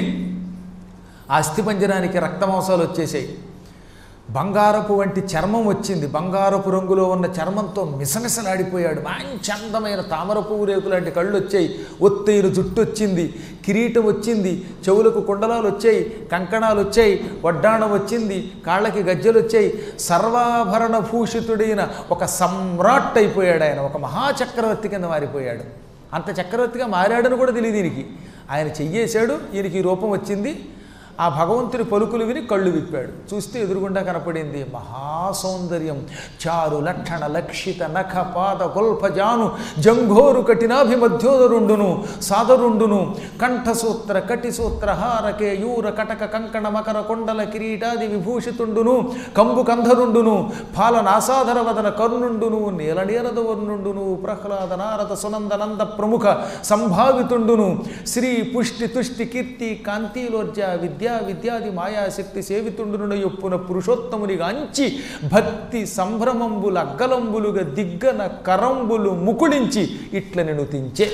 ఆ అస్థిపంజరానికి రక్తమాంసాలు వచ్చేసాయి బంగారపు వంటి చర్మం వచ్చింది బంగారపు రంగులో ఉన్న చర్మంతో మిసమిసలాడిపోయాడు మంచి అందమైన తామర పువ్వు రేకు లాంటి కళ్ళు వచ్చాయి ఒత్తైన జుట్టు వచ్చింది కిరీటం వచ్చింది చెవులకు కుండలాలు వచ్చాయి కంకణాలు వచ్చాయి వడ్డాణం వచ్చింది కాళ్ళకి గజ్జలు వచ్చాయి సర్వాభరణ భూషితుడైన ఒక సమ్రాట్ అయిపోయాడు ఆయన ఒక మహాచక్రవర్తి కింద మారిపోయాడు అంత చక్రవర్తిగా మారాడని కూడా తెలియదు దీనికి ఆయన చెయ్యేశాడు ఈయనకి ఈ రూపం వచ్చింది ఆ భగవంతుని పలుకులు విని కళ్ళు విప్పాడు చూస్తే ఎదురుగుండా కనపడింది మహాసౌందర్యం చారు లక్షణ లక్షిత నఖ పాద గొల్పజాను జంఘోరు కఠినాభిమధ్యోదరుండును సాదరుండును కంఠసూత్ర కటిసూత్ర హార కేయూర కటక కంకణ మకర కొండల కిరీటాది విభూషితుండును కంబు కంధరుండును పాల నాసాధర వదన కర్ణుండును నీలనీరద వర్ణుండును ప్రహ్లాద నారద సునందనంద ప్రముఖ సంభావితుండును శ్రీ పుష్టి తుష్టి కీర్తి కాంతిలోర్జ విద్యా విద్యాది మాయాశక్తి సేవితుండును యొప్పున పురుషోత్తమునిగా అంచి భక్తి సంభ్రమంబుల అగ్గలంబులుగా దిగ్గన కరంబులు ముకుళించి ఇట్ల నినుతించే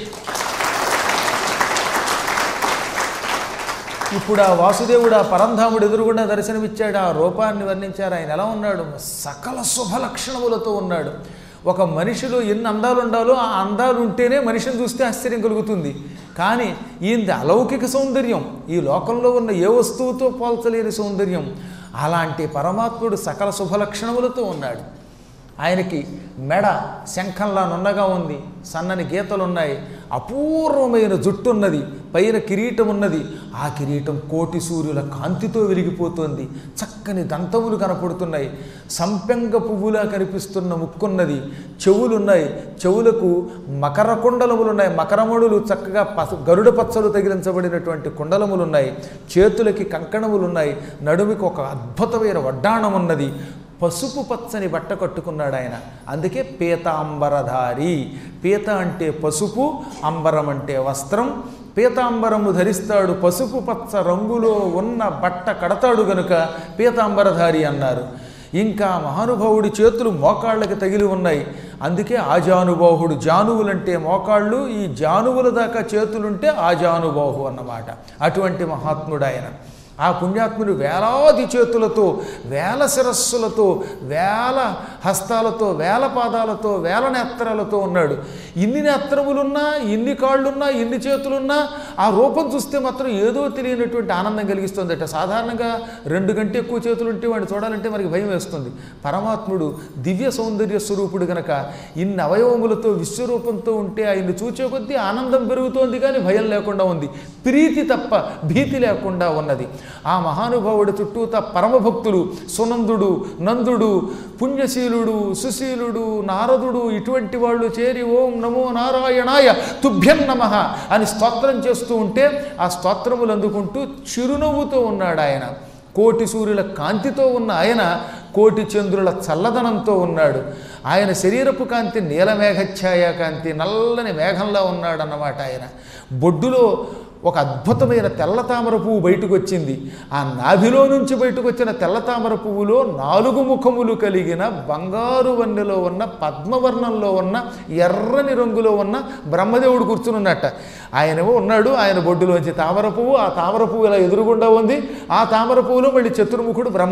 ఇప్పుడు ఆ వాసుదేవుడు ఆ పరంధాముడు ఎదురుగుండా దర్శనమిచ్చాడు ఆ రూపాన్ని వర్ణించారు ఆయన ఎలా ఉన్నాడు సకల శుభ లక్షణములతో ఉన్నాడు ఒక మనిషిలో ఎన్ని అందాలు ఉండాలో ఆ అందాలు ఉంటేనే మనిషిని చూస్తే ఆశ్చర్యం కలుగుతుంది కానీ ఈయనది అలౌకిక సౌందర్యం ఈ లోకంలో ఉన్న ఏ వస్తువుతో పోల్చలేని సౌందర్యం అలాంటి పరమాత్ముడు సకల శుభ లక్షణములతో ఉన్నాడు ఆయనకి మెడ శంఖంలా నున్నగా ఉంది సన్నని గీతలు ఉన్నాయి అపూర్వమైన జుట్టు ఉన్నది పైన కిరీటం ఉన్నది ఆ కిరీటం కోటి సూర్యుల కాంతితో వెలిగిపోతోంది చక్కని దంతములు కనపడుతున్నాయి సంపెంగ పువ్వులా కనిపిస్తున్న ముక్కున్నది చెవులున్నాయి చెవులకు మకర కుండలములు ఉన్నాయి మకరమణులు చక్కగా పస గరుడ పచ్చలు తగిలించబడినటువంటి కుండలములు ఉన్నాయి చేతులకి కంకణములు ఉన్నాయి నడుమికి ఒక అద్భుతమైన వడ్డాణం ఉన్నది పసుపు పచ్చని బట్ట కట్టుకున్నాడు ఆయన అందుకే పీతాంబరధారి పీత అంటే పసుపు అంబరం అంటే వస్త్రం పీతాంబరము ధరిస్తాడు పసుపు పచ్చ రంగులో ఉన్న బట్ట కడతాడు గనుక పీతాంబరధారి అన్నారు ఇంకా మహానుభావుడి చేతులు మోకాళ్ళకి తగిలి ఉన్నాయి అందుకే ఆజానుబాహుడు జానువులంటే మోకాళ్ళు ఈ జానువుల దాకా చేతులుంటే ఆజానుబాహు అన్నమాట అటువంటి మహాత్ముడు ఆయన ఆ పుణ్యాత్ముడు వేలాది చేతులతో వేల శిరస్సులతో వేల హస్తాలతో వేల పాదాలతో వేల నేత్రాలతో ఉన్నాడు ఇన్ని నేత్రములున్నా ఇన్ని కాళ్ళున్నా ఇన్ని చేతులున్నా ఆ రూపం చూస్తే మాత్రం ఏదో తెలియనటువంటి ఆనందం కలిగిస్తుందట సాధారణంగా రెండు గంటే ఎక్కువ చేతులు ఉంటే వాడిని చూడాలంటే మనకి భయం వేస్తుంది పరమాత్ముడు దివ్య సౌందర్య స్వరూపుడు గనక ఇన్ని అవయవములతో విశ్వరూపంతో ఉంటే ఆయన్ని చూచే కొద్దీ ఆనందం పెరుగుతోంది కానీ భయం లేకుండా ఉంది ప్రీతి తప్ప భీతి లేకుండా ఉన్నది ఆ మహానుభావుడి చుట్టూత పరమభక్తులు సునందుడు నందుడు పుణ్యశీలుడు సుశీలుడు నారదుడు ఇటువంటి వాళ్ళు చేరి ఓం నమో నారాయణాయ తుభ్యం నమ అని స్తోత్రం చేస్తూ ఉంటే ఆ స్తోత్రములు అందుకుంటూ చిరునవ్వుతో ఉన్నాడు ఆయన కోటి సూర్యుల కాంతితో ఉన్న ఆయన కోటి చంద్రుల చల్లదనంతో ఉన్నాడు ఆయన శరీరపు కాంతి నీలమేఘఛాయ కాంతి నల్లని మేఘంలా ఉన్నాడు అన్నమాట ఆయన బొడ్డులో ఒక అద్భుతమైన తెల్ల తామర పువ్వు బయటకు వచ్చింది ఆ నాభిలో నుంచి బయటకు వచ్చిన తెల్ల తామర పువ్వులో నాలుగు ముఖములు కలిగిన బంగారు వన్నెలో ఉన్న పద్మవర్ణంలో ఉన్న ఎర్రని రంగులో ఉన్న బ్రహ్మదేవుడు కూర్చునున్నట్ట ఆయనేమో ఉన్నాడు ఆయన బొడ్డులోంచి తామర పువ్వు ఆ తామర పువ్వు ఇలా ఎదురుగుండా ఉంది ఆ తామర పువ్వులో మళ్ళీ చతుర్ముఖుడు బ్రహ్మ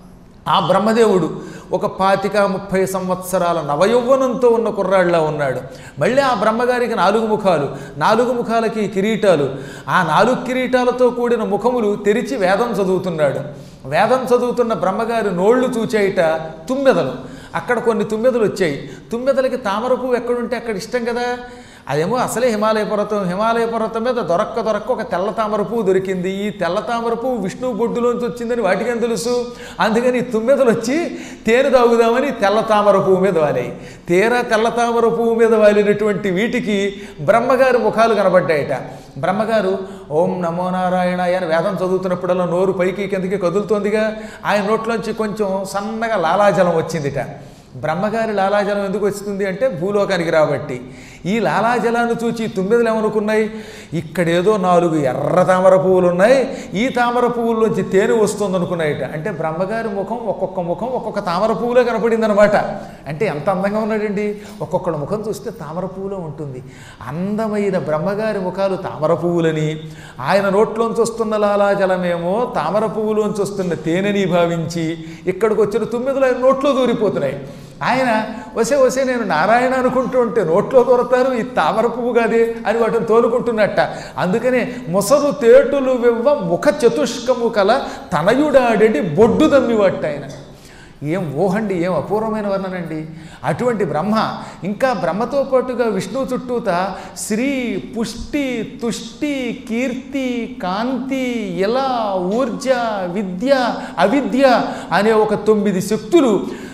ఆ బ్రహ్మదేవుడు ఒక పాతిక ముప్పై సంవత్సరాల నవయౌవనంతో ఉన్న కుర్రాళ్ళ ఉన్నాడు మళ్ళీ ఆ బ్రహ్మగారికి నాలుగు ముఖాలు నాలుగు ముఖాలకి కిరీటాలు ఆ నాలుగు కిరీటాలతో కూడిన ముఖములు తెరిచి వేదం చదువుతున్నాడు వేదం చదువుతున్న బ్రహ్మగారి నోళ్లు చూచేయట తుమ్మెదలు అక్కడ కొన్ని తుమ్మెదలు వచ్చాయి తుమ్మెదలకి తామర పువ్వు ఎక్కడుంటే అక్కడ ఇష్టం కదా అదేమో అసలే హిమాలయ పర్వతం హిమాలయ పర్వతం మీద దొరక్క దొరక్క ఒక తెల్ల తామర పువ్వు దొరికింది ఈ తెల్ల తామర పువ్వు విష్ణువు బొడ్డులోంచి వచ్చిందని వాటికేం తెలుసు అందుకని ఈ తుమ్మెదలు వచ్చి తేనె తాగుదామని తెల్ల తామర పువ్వు మీద వాలాయి తీరా తెల్ల తామర పువ్వు మీద వాలినటువంటి వీటికి బ్రహ్మగారి ముఖాలు కనబడ్డాయట బ్రహ్మగారు ఓం నమో నారాయణ అని వేదం చదువుతున్నప్పుడల్లా నోరు పైకి కిందకి కదులుతోందిగా ఆయన నోట్లోంచి కొంచెం సన్నగా లాలాజలం వచ్చిందిట బ్రహ్మగారి లాలాజలం ఎందుకు వస్తుంది అంటే భూలోకానికి రాబట్టి ఈ లాలాజలాన్ని చూచి తుమ్మెదలు ఏమనుకున్నాయి ఇక్కడేదో నాలుగు ఎర్ర తామర పువ్వులు ఉన్నాయి ఈ తామర పువ్వుల్లోంచి తేనె వస్తుంది అనుకున్నాయట అంటే బ్రహ్మగారి ముఖం ఒక్కొక్క ముఖం ఒక్కొక్క తామర పువ్వులో కనపడింది అనమాట అంటే ఎంత అందంగా ఉన్నాడండి ఒక్కొక్కళ్ళ ముఖం చూస్తే తామర పువ్వులో ఉంటుంది అందమైన బ్రహ్మగారి ముఖాలు తామర పువ్వులని ఆయన నోట్లోంచి వస్తున్న లాలాజలమేమో తామర పువ్వులోంచి వస్తున్న తేనెని భావించి ఇక్కడికి వచ్చిన తుమ్మెదలు ఆయన నోట్లో దూరిపోతున్నాయి ఆయన వసే వసే నేను నారాయణ అనుకుంటూ ఉంటే నోట్లో దొరతారు ఈ తామర పువ్వు కాదే అని వాటిని తోలుకుంటున్నట్ట అందుకనే మొసరు తేటులు వివ్వ ముఖ చతుష్కము కల తనయుడాడేటి బొడ్డు దమ్మివట్ట ఆయన ఏం ఊహండి ఏం అపూర్వమైన వర్ణనండి అటువంటి బ్రహ్మ ఇంకా బ్రహ్మతో పాటుగా విష్ణువు చుట్టూత శ్రీ పుష్టి తుష్టి కీర్తి కాంతి ఇలా ఊర్జ విద్య అవిద్య అనే ఒక తొమ్మిది శక్తులు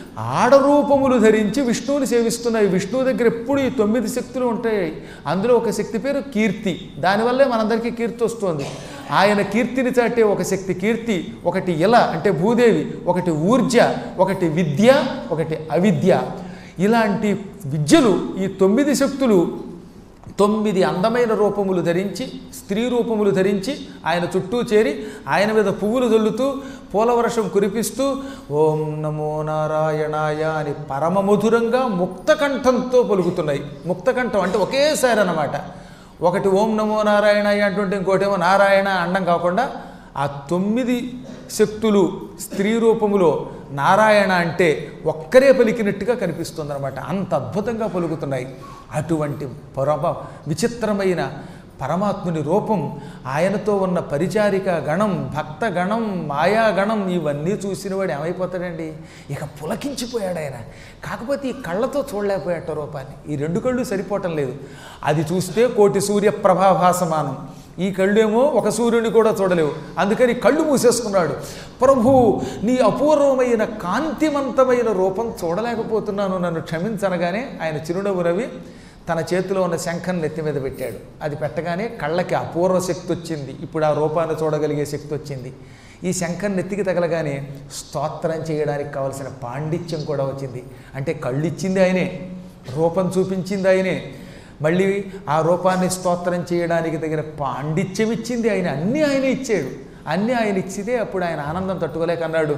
ఆడరూపములు ధరించి విష్ణువుని సేవిస్తున్నాయి విష్ణువు దగ్గర ఎప్పుడు ఈ తొమ్మిది శక్తులు ఉంటాయి అందులో ఒక శక్తి పేరు కీర్తి దానివల్లే మనందరికీ కీర్తి వస్తుంది ఆయన కీర్తిని చాటే ఒక శక్తి కీర్తి ఒకటి ఇల అంటే భూదేవి ఒకటి ఊర్జ ఒకటి విద్య ఒకటి అవిద్య ఇలాంటి విద్యలు ఈ తొమ్మిది శక్తులు తొమ్మిది అందమైన రూపములు ధరించి స్త్రీ రూపములు ధరించి ఆయన చుట్టూ చేరి ఆయన మీద పువ్వులు జల్లుతూ పూలవర్షం కురిపిస్తూ ఓం నమో నారాయణాయ అని పరమమధురంగా ముక్తకంఠంతో పలుకుతున్నాయి ముక్తకంఠం అంటే ఒకేసారి అన్నమాట ఒకటి ఓం నమో నారాయణాయ అంటుంటే ఇంకోటేమో నారాయణ అండం కాకుండా ఆ తొమ్మిది శక్తులు స్త్రీ రూపములో నారాయణ అంటే ఒక్కరే పలికినట్టుగా కనిపిస్తుంది అనమాట అంత అద్భుతంగా పలుకుతున్నాయి అటువంటి పరమ విచిత్రమైన పరమాత్ముని రూపం ఆయనతో ఉన్న పరిచారిక గణం భక్త గణం మాయాగణం ఇవన్నీ చూసిన వాడు ఏమైపోతాడండి ఇక పులకించిపోయాడు ఆయన కాకపోతే ఈ కళ్ళతో చూడలేకపోయాట రూపాన్ని ఈ రెండు కళ్ళు సరిపోవటం లేదు అది చూస్తే కోటి సూర్య ప్రభాభాసమానం ఈ కళ్ళేమో ఒక సూర్యుని కూడా చూడలేవు అందుకని కళ్ళు మూసేసుకున్నాడు ప్రభు నీ అపూర్వమైన కాంతివంతమైన రూపం చూడలేకపోతున్నాను నన్ను క్షమించనగానే ఆయన చిరునవ్వు నవ్వి తన చేతిలో ఉన్న శంఖం నెత్తి మీద పెట్టాడు అది పెట్టగానే కళ్ళకి అపూర్వ శక్తి వచ్చింది ఇప్పుడు ఆ రూపాన్ని చూడగలిగే శక్తి వచ్చింది ఈ శంఖం నెత్తికి తగలగానే స్తోత్రం చేయడానికి కావలసిన పాండిత్యం కూడా వచ్చింది అంటే కళ్ళు ఇచ్చింది ఆయనే రూపం చూపించింది ఆయనే మళ్ళీ ఆ రూపాన్ని స్తోత్రం చేయడానికి తగిన పాండిత్యం ఇచ్చింది ఆయన అన్నీ ఆయన ఇచ్చాడు అన్నీ ఆయన ఇచ్చితే అప్పుడు ఆయన ఆనందం తట్టుకోలేక అన్నాడు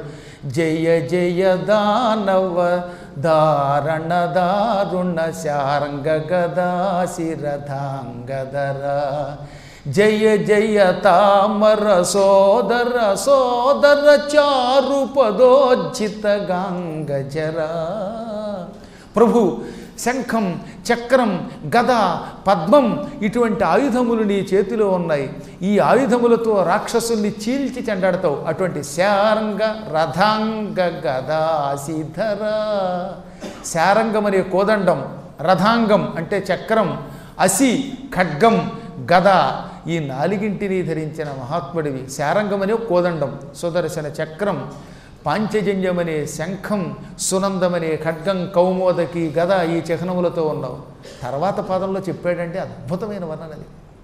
జయ జయ దానవ దారణ దారుణ శారంగ గదా శిరధాంగధర జయ జయ తామర సోదర సోదర చారు పదోజ్జిత గాంగజరా ప్రభు శంఖం చక్రం గద పద్మం ఇటువంటి ఆయుధములు నీ చేతిలో ఉన్నాయి ఈ ఆయుధములతో రాక్షసుల్ని చీల్చి చెండాడతావు అటువంటి శారంగ రథాంగ గదాసిధర శారంగం అనే కోదండం రథాంగం అంటే చక్రం అసి ఖడ్గం గద ఈ నాలుగింటిని ధరించిన మహాత్ముడివి శారంగం అనే కోదండం సుదర్శన చక్రం పాంచజన్యమనే శంఖం సునందమనే ఖడ్గం కౌమోదకి గద ఈ చిహ్నములతో ఉన్నావు తర్వాత పదంలో చెప్పాడంటే అద్భుతమైన వర్ణనది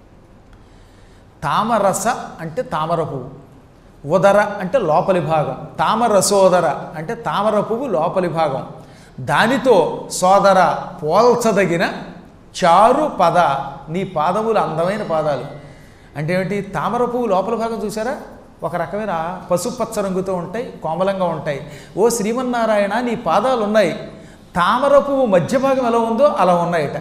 తామరస అంటే తామర పువ్వు ఉదర అంటే లోపలి భాగం తామరసోదర అంటే తామర పువ్వు లోపలి భాగం దానితో సోదర పోల్చదగిన చారు పద నీ పాదములు అందమైన పాదాలు అంటే ఏమిటి తామర పువ్వు లోపల భాగం చూసారా ఒక రకమైన పసుపచ్చ రంగుతో ఉంటాయి కోమలంగా ఉంటాయి ఓ శ్రీమన్నారాయణ నీ పాదాలు ఉన్నాయి తామర పువ్వు మధ్య భాగం ఎలా ఉందో అలా ఉన్నాయట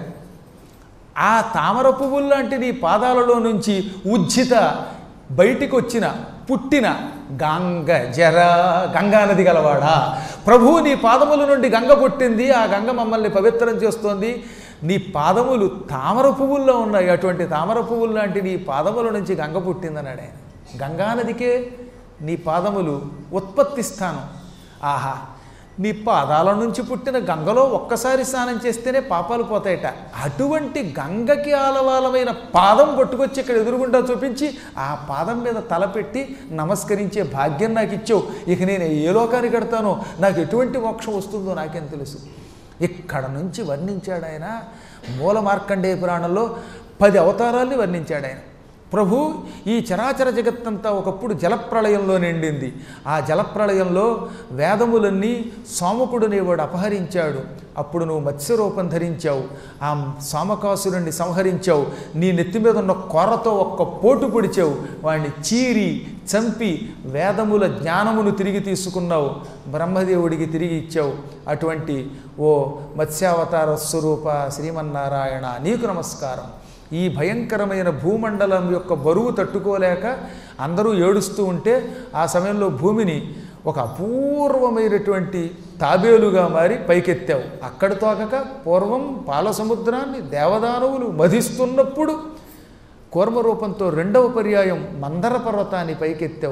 ఆ తామర పువ్వులు లాంటి నీ పాదాలలో నుంచి ఉజ్జిత బయటికి వచ్చిన పుట్టిన గంగ జర గంగా నది గలవాడా ప్రభువు నీ పాదముల నుండి గంగ పుట్టింది ఆ గంగ మమ్మల్ని పవిత్రం చేస్తోంది నీ పాదములు తామర పువ్వుల్లో ఉన్నాయి అటువంటి తామర పువ్వులు లాంటి నీ పాదముల నుంచి గంగ పుట్టిందన్నాడు ఆయన గంగానదికే నీ పాదములు ఉత్పత్తి స్థానం ఆహా నీ పాదాల నుంచి పుట్టిన గంగలో ఒక్కసారి స్నానం చేస్తేనే పాపాలు పోతాయట అటువంటి గంగకి ఆలవాలమైన పాదం పట్టుకొచ్చి ఇక్కడ ఎదురుగుండా చూపించి ఆ పాదం మీద తలపెట్టి నమస్కరించే భాగ్యం నాకు ఇచ్చావు ఇక నేను ఏ లోకానికి కడతానో నాకు ఎటువంటి మోక్షం వస్తుందో నాకేం తెలుసు ఇక్కడ నుంచి వర్ణించాడు ఆయన మూల మార్కండేయ పురాణంలో పది అవతారాల్ని వర్ణించాడు ఆయన ప్రభు ఈ చరాచర జగత్తంతా ఒకప్పుడు జలప్రళయంలో నిండింది ఆ జలప్రళయంలో వేదములన్నీ సోమకుడునేవాడు అపహరించాడు అప్పుడు నువ్వు మత్స్యరూపం ధరించావు ఆ సోమకాసురుణ్ణి సంహరించావు నీ నెత్తి మీద ఉన్న కొరతో ఒక్క పోటు పొడిచావు వాడిని చీరి చంపి వేదముల జ్ఞానమును తిరిగి తీసుకున్నావు బ్రహ్మదేవుడికి తిరిగి ఇచ్చావు అటువంటి ఓ మత్స్యావతార స్వరూప శ్రీమన్నారాయణ నీకు నమస్కారం ఈ భయంకరమైన భూమండలం యొక్క బరువు తట్టుకోలేక అందరూ ఏడుస్తూ ఉంటే ఆ సమయంలో భూమిని ఒక అపూర్వమైనటువంటి తాబేలుగా మారి పైకెత్తావు అక్కడితో కాక పూర్వం పాల సముద్రాన్ని దేవదానవులు మధిస్తున్నప్పుడు కూర్మ రూపంతో రెండవ పర్యాయం మందర పర్వతాన్ని పైకెత్తావు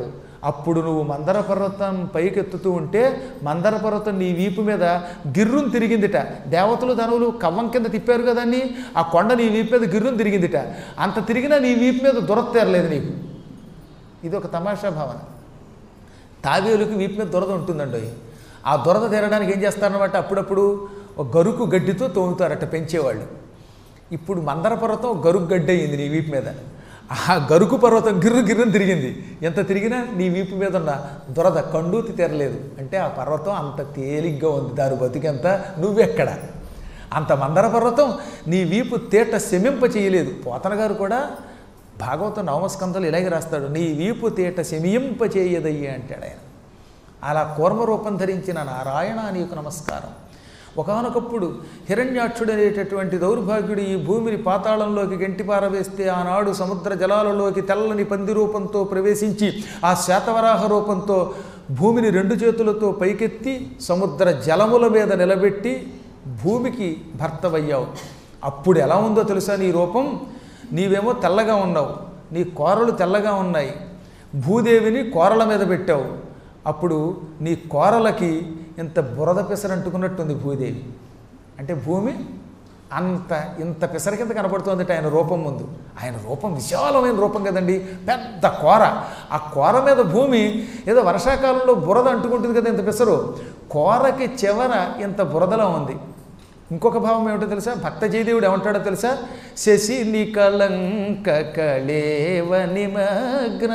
అప్పుడు నువ్వు మందర పర్వతం పైకెత్తుతూ ఉంటే మందర పర్వతం నీ వీపు మీద గిర్రును తిరిగిందిట దేవతలు ధనువులు కవ్వం కింద తిప్పారు కదండి ఆ కొండ నీ వీపు మీద గిర్రును తిరిగిందిట అంత తిరిగినా నీ వీపు మీద దురత్తేరలేదు నీకు ఇది ఒక తమాషా భావన తాబేలుకి వీపు మీద దురద ఉంటుందండి ఆ దురద తీరడానికి ఏం చేస్తారన్నమాట అప్పుడప్పుడు ఒక గరుకు గడ్డితో తోముతారట పెంచేవాళ్ళు ఇప్పుడు మందర పర్వతం ఒక గరుకు గడ్డి అయింది నీ వీపు మీద ఆ గరుకు పర్వతం గిర్రు గిర్రుని తిరిగింది ఎంత తిరిగినా నీ వీపు మీద ఉన్న దురద కండూతి తెరలేదు అంటే ఆ పర్వతం అంత తేలిగ్గా ఉంది దాని బతికెంత నువ్వెక్కడ అంత మందర పర్వతం నీ వీపు తేట శమింప చేయలేదు పోతన గారు కూడా భాగవతం నవమస్కంధలు ఇలాగే రాస్తాడు నీ వీపు తేట శమింప చేయదయ్యే అంటాడు ఆయన అలా కూర్మ రూపం ధరించిన నారాయణ నీకు నమస్కారం ఒకనొకప్పుడు హిరణ్యాక్షుడు అనేటటువంటి దౌర్భాగ్యుడు ఈ భూమిని పాతాళంలోకి గంటి పారవేస్తే ఆనాడు సముద్ర జలాలలోకి తెల్లని పంది రూపంతో ప్రవేశించి ఆ శాతవరాహ రూపంతో భూమిని రెండు చేతులతో పైకెత్తి సముద్ర జలముల మీద నిలబెట్టి భూమికి భర్తవయ్యావు అప్పుడు ఎలా ఉందో తెలుసా నీ రూపం నీవేమో తెల్లగా ఉన్నావు నీ కోరలు తెల్లగా ఉన్నాయి భూదేవిని కోరల మీద పెట్టావు అప్పుడు నీ కోరలకి ఇంత బురద పిసరంటుకున్నట్టుంది భూదేవి అంటే భూమి అంత ఇంత పిసర కింద కనపడుతుంది ఆయన రూపం ముందు ఆయన రూపం విశాలమైన రూపం కదండి పెద్ద కోర ఆ కోర మీద భూమి ఏదో వర్షాకాలంలో బురద అంటుకుంటుంది కదా ఇంత పిసరు కోరకి చివర ఇంత బురదలో ఉంది ఇంకొక భావం ఏమిటో తెలుసా భక్త జయదేవుడు ఏమంటాడో తెలుసా శశి నికలంక కళేవ నిమగ్న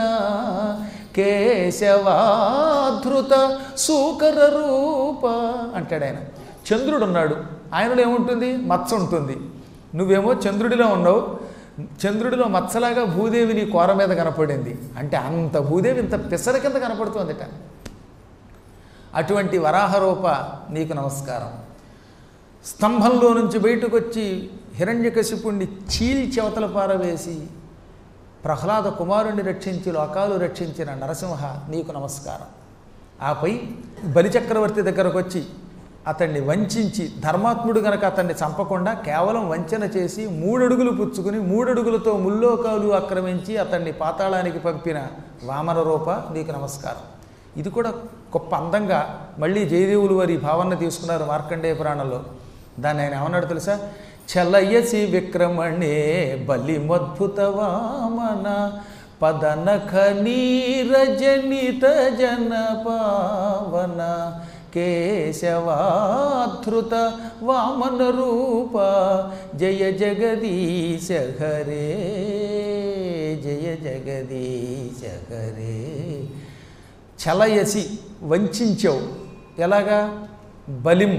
కేశవాధృత సూకర రూప అంటాడు ఆయన చంద్రుడు ఉన్నాడు ఆయనలో ఏముంటుంది మత్స ఉంటుంది నువ్వేమో చంద్రుడిలో ఉన్నావు చంద్రుడిలో మత్సలాగా భూదేవి నీ కోర మీద కనపడింది అంటే అంత భూదేవి ఇంత పిసర కింద కనపడుతోందిట అటువంటి వరాహరూప నీకు నమస్కారం స్తంభంలో నుంచి బయటకు వచ్చి హిరణ్యకశిపుణ్ణి చీల్చెవతల పారవేసి ప్రహ్లాద కుమారుణ్ణి రక్షించి లోకాలు రక్షించిన నరసింహ నీకు నమస్కారం ఆపై బలిచక్రవర్తి దగ్గరకు వచ్చి అతన్ని వంచించి ధర్మాత్ముడు గనక అతన్ని చంపకుండా కేవలం వంచన చేసి మూడడుగులు పుచ్చుకుని మూడడుగులతో ముల్లోకాలు ఆక్రమించి అతన్ని పాతాళానికి పంపిన వామన రూప నీకు నమస్కారం ఇది కూడా గొప్ప అందంగా మళ్ళీ జయదేవులు వారి ఈ భావన తీసుకున్నారు మార్కండేయ పురాణంలో దాన్ని ఆయన ఏమన్నాడు తెలుసా చలయసి విక్రమణే బలిమద్భుత వామన పదనఖ నీరజనిత జన పావన కేశవాధృత వామన రూప జయ జగదీశ హరే జయ జగదీశ హరే చలయసి వంచావు ఎలాగా బలిం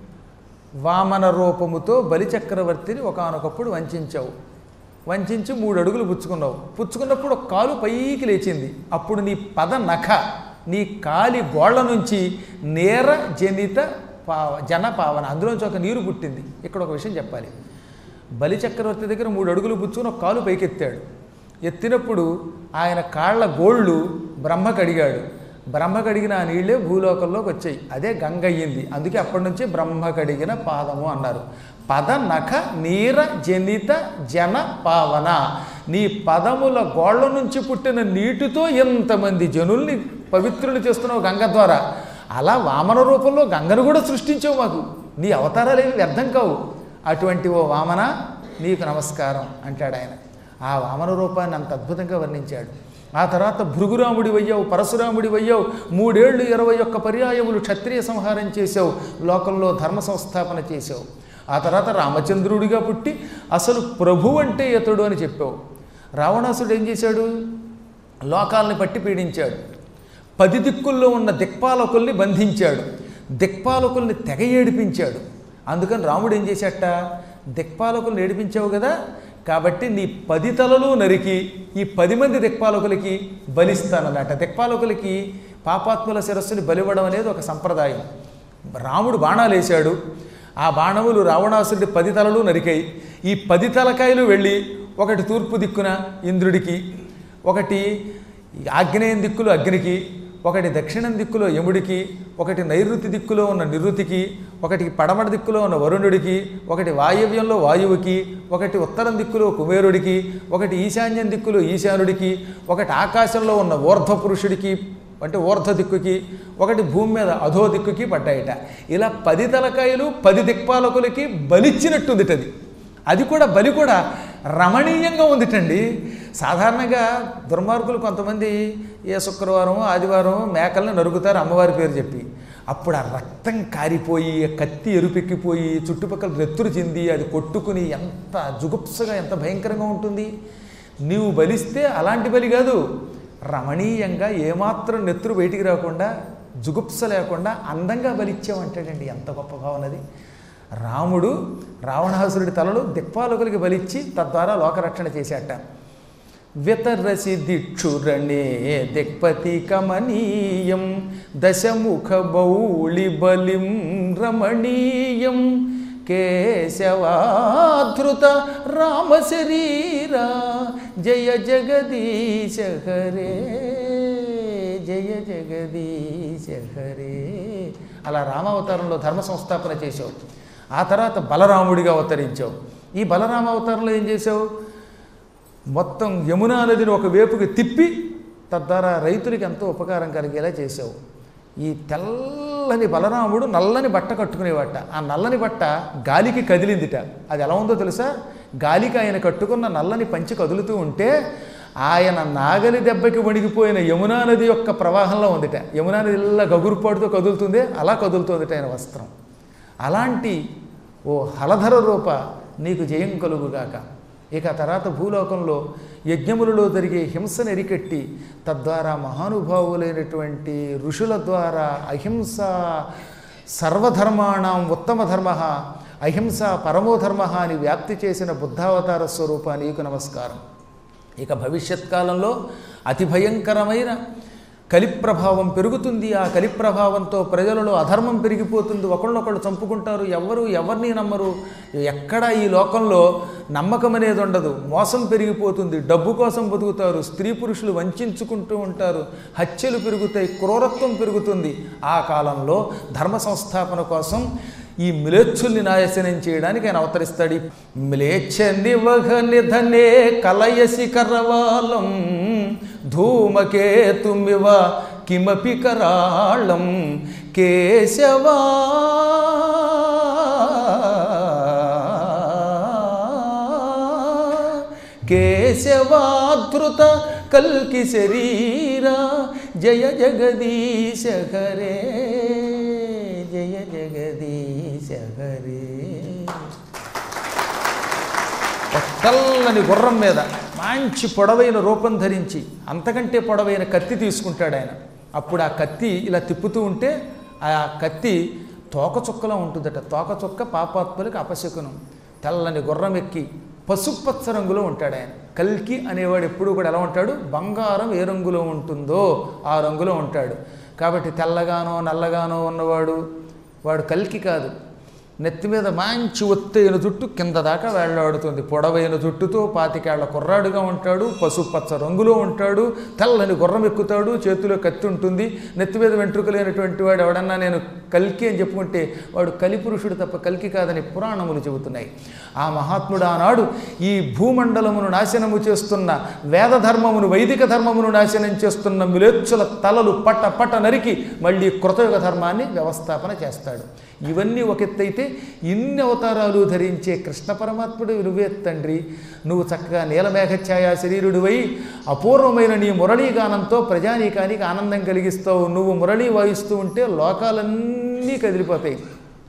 వామన రూపముతో బలిచక్రవర్తిని ఒకనొకప్పుడు వంచావు వంచి మూడు అడుగులు పుచ్చుకున్నావు పుచ్చుకున్నప్పుడు ఒక కాలు పైకి లేచింది అప్పుడు నీ పద నఖ నీ కాలి గోళ్ల నుంచి నేర జనిత పావ జన పావన అందులోంచి ఒక నీరు పుట్టింది ఇక్కడ ఒక విషయం చెప్పాలి బలిచక్రవర్తి దగ్గర మూడు అడుగులు పుచ్చుకుని ఒక కాలు పైకెత్తాడు ఎత్తినప్పుడు ఆయన కాళ్ళ గోళ్ళు బ్రహ్మ కడిగాడు బ్రహ్మ కడిగిన ఆ నీళ్ళే భూలోకంలోకి వచ్చాయి అదే గంగ అయ్యింది అందుకే అప్పటి నుంచి బ్రహ్మ కడిగిన పాదము అన్నారు పద నఖ నీర జనిత జన పావన నీ పదముల గోళ్ళ నుంచి పుట్టిన నీటితో ఎంతమంది జనుల్ని పవిత్రులు చేస్తున్నావు గంగ ద్వారా అలా వామన రూపంలో గంగను కూడా సృష్టించావు మాకు నీ అవతారాలు ఏమి వ్యర్థం కావు అటువంటి ఓ వామన నీకు నమస్కారం అంటాడు ఆయన ఆ వామన రూపాన్ని అంత అద్భుతంగా వర్ణించాడు ఆ తర్వాత భృగురాముడి వయ్యావు పరశురాముడి వయ్యావు మూడేళ్లు ఇరవై ఒక్క పర్యాయములు క్షత్రియ సంహారం చేసావు లోకంలో ధర్మ సంస్థాపన చేసావు ఆ తర్వాత రామచంద్రుడిగా పుట్టి అసలు ప్రభు అంటే ఇతడు అని చెప్పావు రావణాసుడు ఏం చేశాడు లోకాలని పట్టి పీడించాడు పది దిక్కుల్లో ఉన్న దిక్పాలకుల్ని బంధించాడు దిక్పాలకుల్ని తెగ ఏడిపించాడు అందుకని రాముడు ఏం చేశాట దిక్పాలకుల్ని ఏడిపించావు కదా కాబట్టి నీ పది తలలు నరికి ఈ పది మంది దిక్పాలకులకి బలిస్తానన్నట దిక్పాలకులకి పాపాత్ముల శిరస్సుని బలివ్వడం అనేది ఒక సంప్రదాయం రాముడు బాణాలు వేశాడు ఆ బాణములు రావణాసుడి పది తలలు నరికాయి ఈ పది తలకాయలు వెళ్ళి ఒకటి తూర్పు దిక్కున ఇంద్రుడికి ఒకటి ఆగ్నేయం దిక్కులో అగ్నికి ఒకటి దక్షిణం దిక్కులో యముడికి ఒకటి నైరుతి దిక్కులో ఉన్న నిరుతికి ఒకటి పడమట దిక్కులో ఉన్న వరుణుడికి ఒకటి వాయవ్యంలో వాయువుకి ఒకటి ఉత్తరం దిక్కులో కుబేరుడికి ఒకటి ఈశాన్యం దిక్కులో ఈశానుడికి ఒకటి ఆకాశంలో ఉన్న ఊర్ధ్వ పురుషుడికి అంటే ఊర్ధ దిక్కుకి ఒకటి భూమి మీద అధో దిక్కుకి పడ్డాయట ఇలా పది తలకాయలు పది దిక్పాలకులకి బలిచ్చినట్టుందిట అది అది కూడా బలి కూడా రమణీయంగా ఉందిటండి సాధారణంగా దుర్మార్గులు కొంతమంది ఏ శుక్రవారం ఆదివారం మేకల్ని నరుకుతారు అమ్మవారి పేరు చెప్పి అప్పుడు ఆ రక్తం కారిపోయి ఆ కత్తి ఎరుపెక్కిపోయి చుట్టుపక్కల రెత్తురు చెంది అది కొట్టుకుని ఎంత జుగుప్సగా ఎంత భయంకరంగా ఉంటుంది నీవు బలిస్తే అలాంటి బలి కాదు రమణీయంగా ఏమాత్రం నెత్తురు బయటికి రాకుండా జుగుప్స లేకుండా అందంగా బలిచ్చామంటాడండి ఎంత గొప్ప భావనది రాముడు రావణాసురుడి తలలు దిక్పాలకులకి బలిచ్చి తద్వారా లోకరక్షణ చేశాట వితరసి దిక్షురణే దిక్పతి కమనీయం దశముఖ బౌళి బలిం రమణీయం కేశవాధృత రామ శరీరా జయ జగదీశ హరే జయ జగదీశ హరే అలా రామావతారంలో ధర్మ సంస్థాపన చేసావు ఆ తర్వాత బలరాముడిగా అవతరించావు ఈ బలరామ అవతారంలో ఏం చేసావు మొత్తం యమునా నదిని ఒక వేపుకి తిప్పి తద్వారా రైతులకి ఎంతో ఉపకారం కలిగేలా చేసావు ఈ తెల్లని బలరాముడు నల్లని బట్ట కట్టుకునేవాట ఆ నల్లని బట్ట గాలికి కదిలిందిట అది ఎలా ఉందో తెలుసా గాలికి ఆయన కట్టుకున్న నల్లని పంచి కదులుతూ ఉంటే ఆయన నాగలి దెబ్బకి వణిగిపోయిన యమునా నది యొక్క ప్రవాహంలో ఉందిట యమునా నది ఇలా గగురుపాటుతో కదులుతుందే అలా కదులుతుందిట ఆయన వస్త్రం అలాంటి ఓ హలధర రూప నీకు జయం కలుగుగాక ఇక తర్వాత భూలోకంలో యజ్ఞములలో జరిగే హింసను ఎరికెట్టి తద్వారా మహానుభావులైనటువంటి ఋషుల ద్వారా అహింస సర్వధర్మాణం ఉత్తమ ధర్మ అహింస పరమో ధర్మ అని వ్యాప్తి చేసిన బుద్ధావతార స్వరూప నీకు నమస్కారం ఇక భవిష్యత్ కాలంలో అతి భయంకరమైన కలి ప్రభావం పెరుగుతుంది ఆ కలి ప్రభావంతో ప్రజలలో అధర్మం పెరిగిపోతుంది ఒకళ్ళొకళ్ళు చంపుకుంటారు ఎవరు ఎవరిని నమ్మరు ఎక్కడ ఈ లోకంలో నమ్మకం అనేది ఉండదు మోసం పెరిగిపోతుంది డబ్బు కోసం బతుకుతారు స్త్రీ పురుషులు వంచుకుంటూ ఉంటారు హత్యలు పెరుగుతాయి క్రూరత్వం పెరుగుతుంది ఆ కాలంలో ధర్మ సంస్థాపన కోసం ఈ మ్లేచ్చుల్ని నాశనం చేయడానికి ఆయన అవతరిస్తాడు ఈ మ్లేచ్ఛ నివహ నిధనే కలయసి కరవాలం ధూమకేతుమివ కిమపి కరాళం కేశవా కేశవాధృత కల్కి శరీరా జయ జగదీశ హరే జయ జగదీశ హరే ఒక తెల్లని గుర్రం మీద మంచి పొడవైన రూపం ధరించి అంతకంటే పొడవైన కత్తి తీసుకుంటాడు ఆయన అప్పుడు ఆ కత్తి ఇలా తిప్పుతూ ఉంటే ఆ కత్తి తోక చుక్కలా ఉంటుందట తోక చుక్క పాపాత్ములకు అపశకునం తెల్లని గుర్రం ఎక్కి పసుపచ్చ రంగులో ఉంటాడు ఆయన కల్కి అనేవాడు ఎప్పుడు కూడా ఎలా ఉంటాడు బంగారం ఏ రంగులో ఉంటుందో ఆ రంగులో ఉంటాడు కాబట్టి తెల్లగానో నల్లగానో ఉన్నవాడు వాడు కల్కి కాదు నెత్తి మీద మంచి ఒత్తైన జుట్టు కింద దాకా వేళ్లాడుతుంది పొడవైన జుట్టుతో పాతికేళ్ల కుర్రాడుగా ఉంటాడు పసుపచ్చ రంగులో ఉంటాడు తెల్లని గుర్రం ఎక్కుతాడు చేతిలో కత్తి ఉంటుంది నెత్తి మీద వెంట్రుక లేనటువంటి వాడు ఎవడన్నా నేను కల్కి అని చెప్పుకుంటే వాడు కలిపురుషుడు తప్ప కల్కి కాదని పురాణములు చెబుతున్నాయి ఆ మహాత్ముడు ఆనాడు ఈ భూమండలమును నాశనము చేస్తున్న వేద ధర్మమును వైదిక ధర్మమును నాశనం చేస్తున్న మిలేచ్చుల తలలు పట్ట పట్ట నరికి మళ్ళీ కృతయుగ ధర్మాన్ని వ్యవస్థాపన చేస్తాడు ఇవన్నీ ఒక ఎత్తైతే ఇన్ని అవతారాలు ధరించే కృష్ణ పరమాత్ముడు నువ్వే తండ్రి నువ్వు చక్కగా నీలమేఘఛాయ శరీరుడివై అపూర్వమైన నీ మురళీగానంతో ప్రజానీకానికి ఆనందం కలిగిస్తావు నువ్వు మురళీ వాయిస్తూ ఉంటే లోకాలన్నీ కదిలిపోతాయి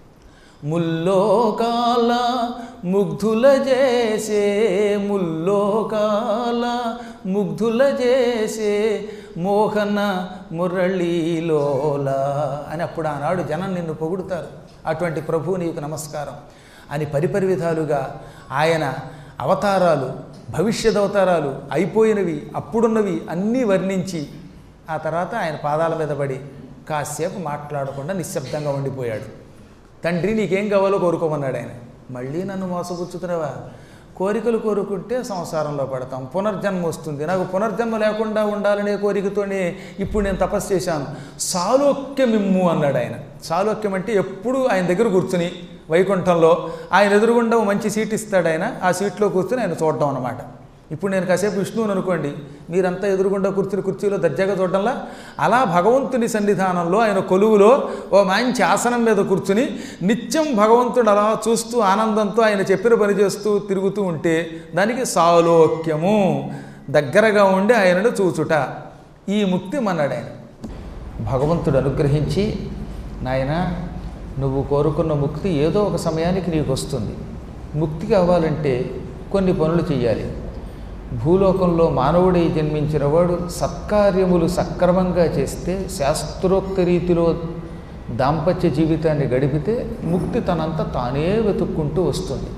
ముల్లోకాల ముగ్ధుల చేసే ముల్లోకాల ముగ్ధుల చేసే మోహన మురళీలోల అని అప్పుడు ఆనాడు జనం నిన్ను పొగుడుతారు అటువంటి ప్రభువు నీకు నమస్కారం అని పరిపరి విధాలుగా ఆయన అవతారాలు భవిష్యత్ అవతారాలు అయిపోయినవి అప్పుడున్నవి అన్నీ వర్ణించి ఆ తర్వాత ఆయన పాదాల మీద పడి కాసేపు మాట్లాడకుండా నిశ్శబ్దంగా ఉండిపోయాడు తండ్రి నీకేం కావాలో కోరుకోమన్నాడు ఆయన మళ్ళీ నన్ను మోసపుచ్చుతున్నావా కోరికలు కోరుకుంటే సంసారంలో పడతాం పునర్జన్మ వస్తుంది నాకు పునర్జన్మ లేకుండా ఉండాలనే కోరికతోనే ఇప్పుడు నేను తపస్సు చేశాను సాలోక్యమిమ్ము అన్నాడు ఆయన సాలోక్యం అంటే ఎప్పుడు ఆయన దగ్గర కూర్చుని వైకుంఠంలో ఆయన ఎదురుగుండా ఓ మంచి సీట్ ఇస్తాడు ఆయన ఆ సీట్లో కూర్చుని ఆయన చూడడం అనమాట ఇప్పుడు నేను కాసేపు విష్ణువుని అనుకోండి మీరంతా ఎదురుగుండా కూర్చుని కుర్చీలో దర్జాగా చూడడంలా అలా భగవంతుని సన్నిధానంలో ఆయన కొలువులో ఓ మంచి ఆసనం మీద కూర్చుని నిత్యం భగవంతుడు అలా చూస్తూ ఆనందంతో ఆయన చెప్పిన పని చేస్తూ తిరుగుతూ ఉంటే దానికి సాలోక్యము దగ్గరగా ఉండి ఆయనను చూచుట ఈ ముక్తి మన్నాడు ఆయన భగవంతుడు అనుగ్రహించి నాయన నువ్వు కోరుకున్న ముక్తి ఏదో ఒక సమయానికి నీకు వస్తుంది ముక్తి కావాలంటే కొన్ని పనులు చేయాలి భూలోకంలో మానవుడై జన్మించిన వాడు సత్కార్యములు సక్రమంగా చేస్తే శాస్త్రోక్త రీతిలో దాంపత్య జీవితాన్ని గడిపితే ముక్తి తనంత తానే వెతుక్కుంటూ వస్తుంది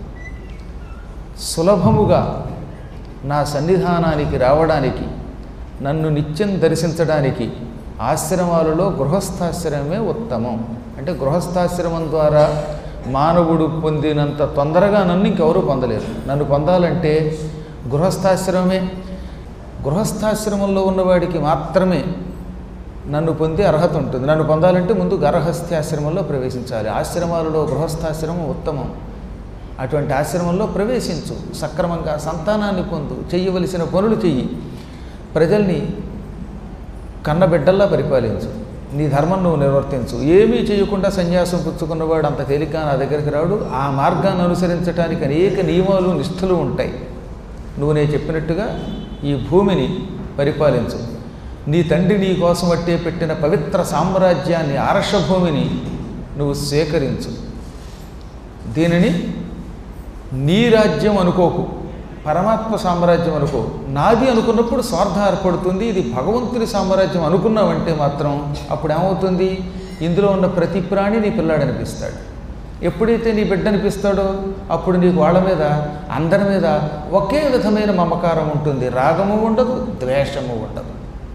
సులభముగా నా సన్నిధానానికి రావడానికి నన్ను నిత్యం దర్శించడానికి ఆశ్రమాలలో గృహస్థాశ్రమమే ఉత్తమం అంటే గృహస్థాశ్రమం ద్వారా మానవుడు పొందినంత తొందరగా నన్ను ఇంకెవరూ పొందలేరు నన్ను పొందాలంటే గృహస్థాశ్రమమే గృహస్థాశ్రమంలో ఉన్నవాడికి మాత్రమే నన్ను పొందే అర్హత ఉంటుంది నన్ను పొందాలంటే ముందు గర్హస్థ్యాశ్రమంలో ప్రవేశించాలి ఆశ్రమాలలో గృహస్థాశ్రమం ఉత్తమం అటువంటి ఆశ్రమంలో ప్రవేశించు సక్రమంగా సంతానాన్ని పొందు చెయ్యవలసిన పనులు చెయ్యి ప్రజల్ని కన్నబిడ్డల్లా పరిపాలించు నీ ధర్మం నువ్వు నిర్వర్తించు ఏమీ చేయకుండా సన్యాసం పుచ్చుకున్నవాడు అంత తేలిక నా దగ్గరికి రాడు ఆ మార్గాన్ని అనుసరించడానికి అనేక నియమాలు నిష్ఠలు ఉంటాయి నువ్వు నేను చెప్పినట్టుగా ఈ భూమిని పరిపాలించు నీ తండ్రి నీ కోసం అట్టే పెట్టిన పవిత్ర సామ్రాజ్యాన్ని ఆర్షభూమిని నువ్వు స్వీకరించు దీనిని నీ రాజ్యం అనుకోకు పరమాత్మ సామ్రాజ్యం అనుకో నాది అనుకున్నప్పుడు స్వార్థం ఏర్పడుతుంది ఇది భగవంతుని సామ్రాజ్యం అనుకున్నావంటే మాత్రం అప్పుడు ఏమవుతుంది ఇందులో ఉన్న ప్రతి ప్రాణి నీ పిల్లాడు అనిపిస్తాడు ఎప్పుడైతే నీ బిడ్డ అనిపిస్తాడో అప్పుడు నీకు వాళ్ళ మీద అందరి మీద ఒకే విధమైన మమకారం ఉంటుంది రాగము ఉండదు ద్వేషము ఉండదు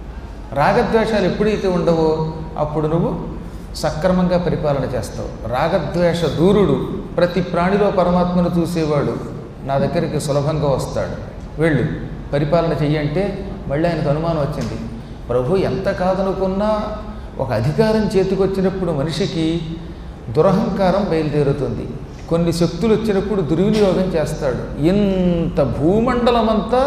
రాగద్వేషాలు ఎప్పుడైతే ఉండవో అప్పుడు నువ్వు సక్రమంగా పరిపాలన చేస్తావు రాగద్వేష దూరుడు ప్రతి ప్రాణిలో పరమాత్మను చూసేవాడు నా దగ్గరికి సులభంగా వస్తాడు వెళ్ళు పరిపాలన చెయ్యంటే మళ్ళీ ఆయనకు అనుమానం వచ్చింది ప్రభు ఎంత కాదనుకున్నా ఒక అధికారం చేతికొచ్చినప్పుడు మనిషికి దురహంకారం బయలుదేరుతుంది కొన్ని శక్తులు వచ్చినప్పుడు దుర్వినియోగం చేస్తాడు ఇంత భూమండలమంతా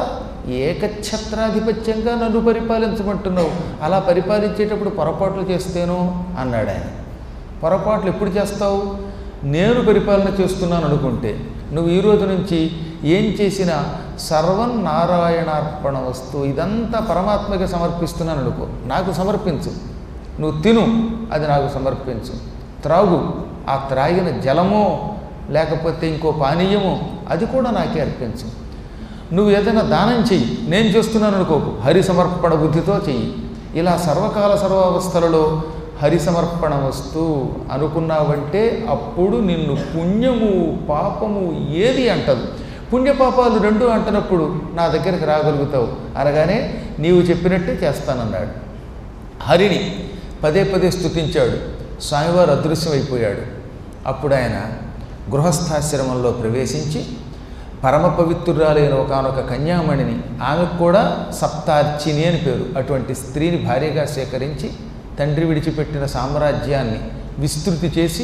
ఏకఛత్రాధిపత్యంగా నన్ను పరిపాలించమంటున్నావు అలా పరిపాలించేటప్పుడు పొరపాట్లు చేస్తేనో అన్నాడు ఆయన పొరపాట్లు ఎప్పుడు చేస్తావు నేను పరిపాలన చేస్తున్నాను అనుకుంటే నువ్వు ఈ రోజు నుంచి ఏం చేసినా సర్వం నారాయణార్పణ వస్తువు ఇదంతా పరమాత్మకి సమర్పిస్తున్నాను అనుకో నాకు సమర్పించు నువ్వు తిను అది నాకు సమర్పించు త్రాగు ఆ త్రాగిన జలమో లేకపోతే ఇంకో పానీయమో అది కూడా నాకే అర్పించు నువ్వు ఏదైనా దానం చెయ్యి నేను చేస్తున్నాను అనుకోకు హరి సమర్పణ బుద్ధితో చెయ్యి ఇలా సర్వకాల సర్వావస్థలలో హరి సమర్పణ వస్తూ అనుకున్నావంటే అప్పుడు నిన్ను పుణ్యము పాపము ఏది అంటదు పుణ్యపాపాలు రెండు అంటున్నప్పుడు నా దగ్గరికి రాగలుగుతావు అనగానే నీవు చెప్పినట్టే చేస్తానన్నాడు హరిని పదే పదే స్తుతించాడు స్వామివారు అదృశ్యమైపోయాడు అప్పుడు ఆయన గృహస్థాశ్రమంలో ప్రవేశించి పరమ పవిత్రురాలైన ఒకనొక కన్యామణిని ఆమెకు కూడా సప్తార్చిని అని పేరు అటువంటి స్త్రీని భార్యగా సేకరించి తండ్రి విడిచిపెట్టిన సామ్రాజ్యాన్ని విస్తృతి చేసి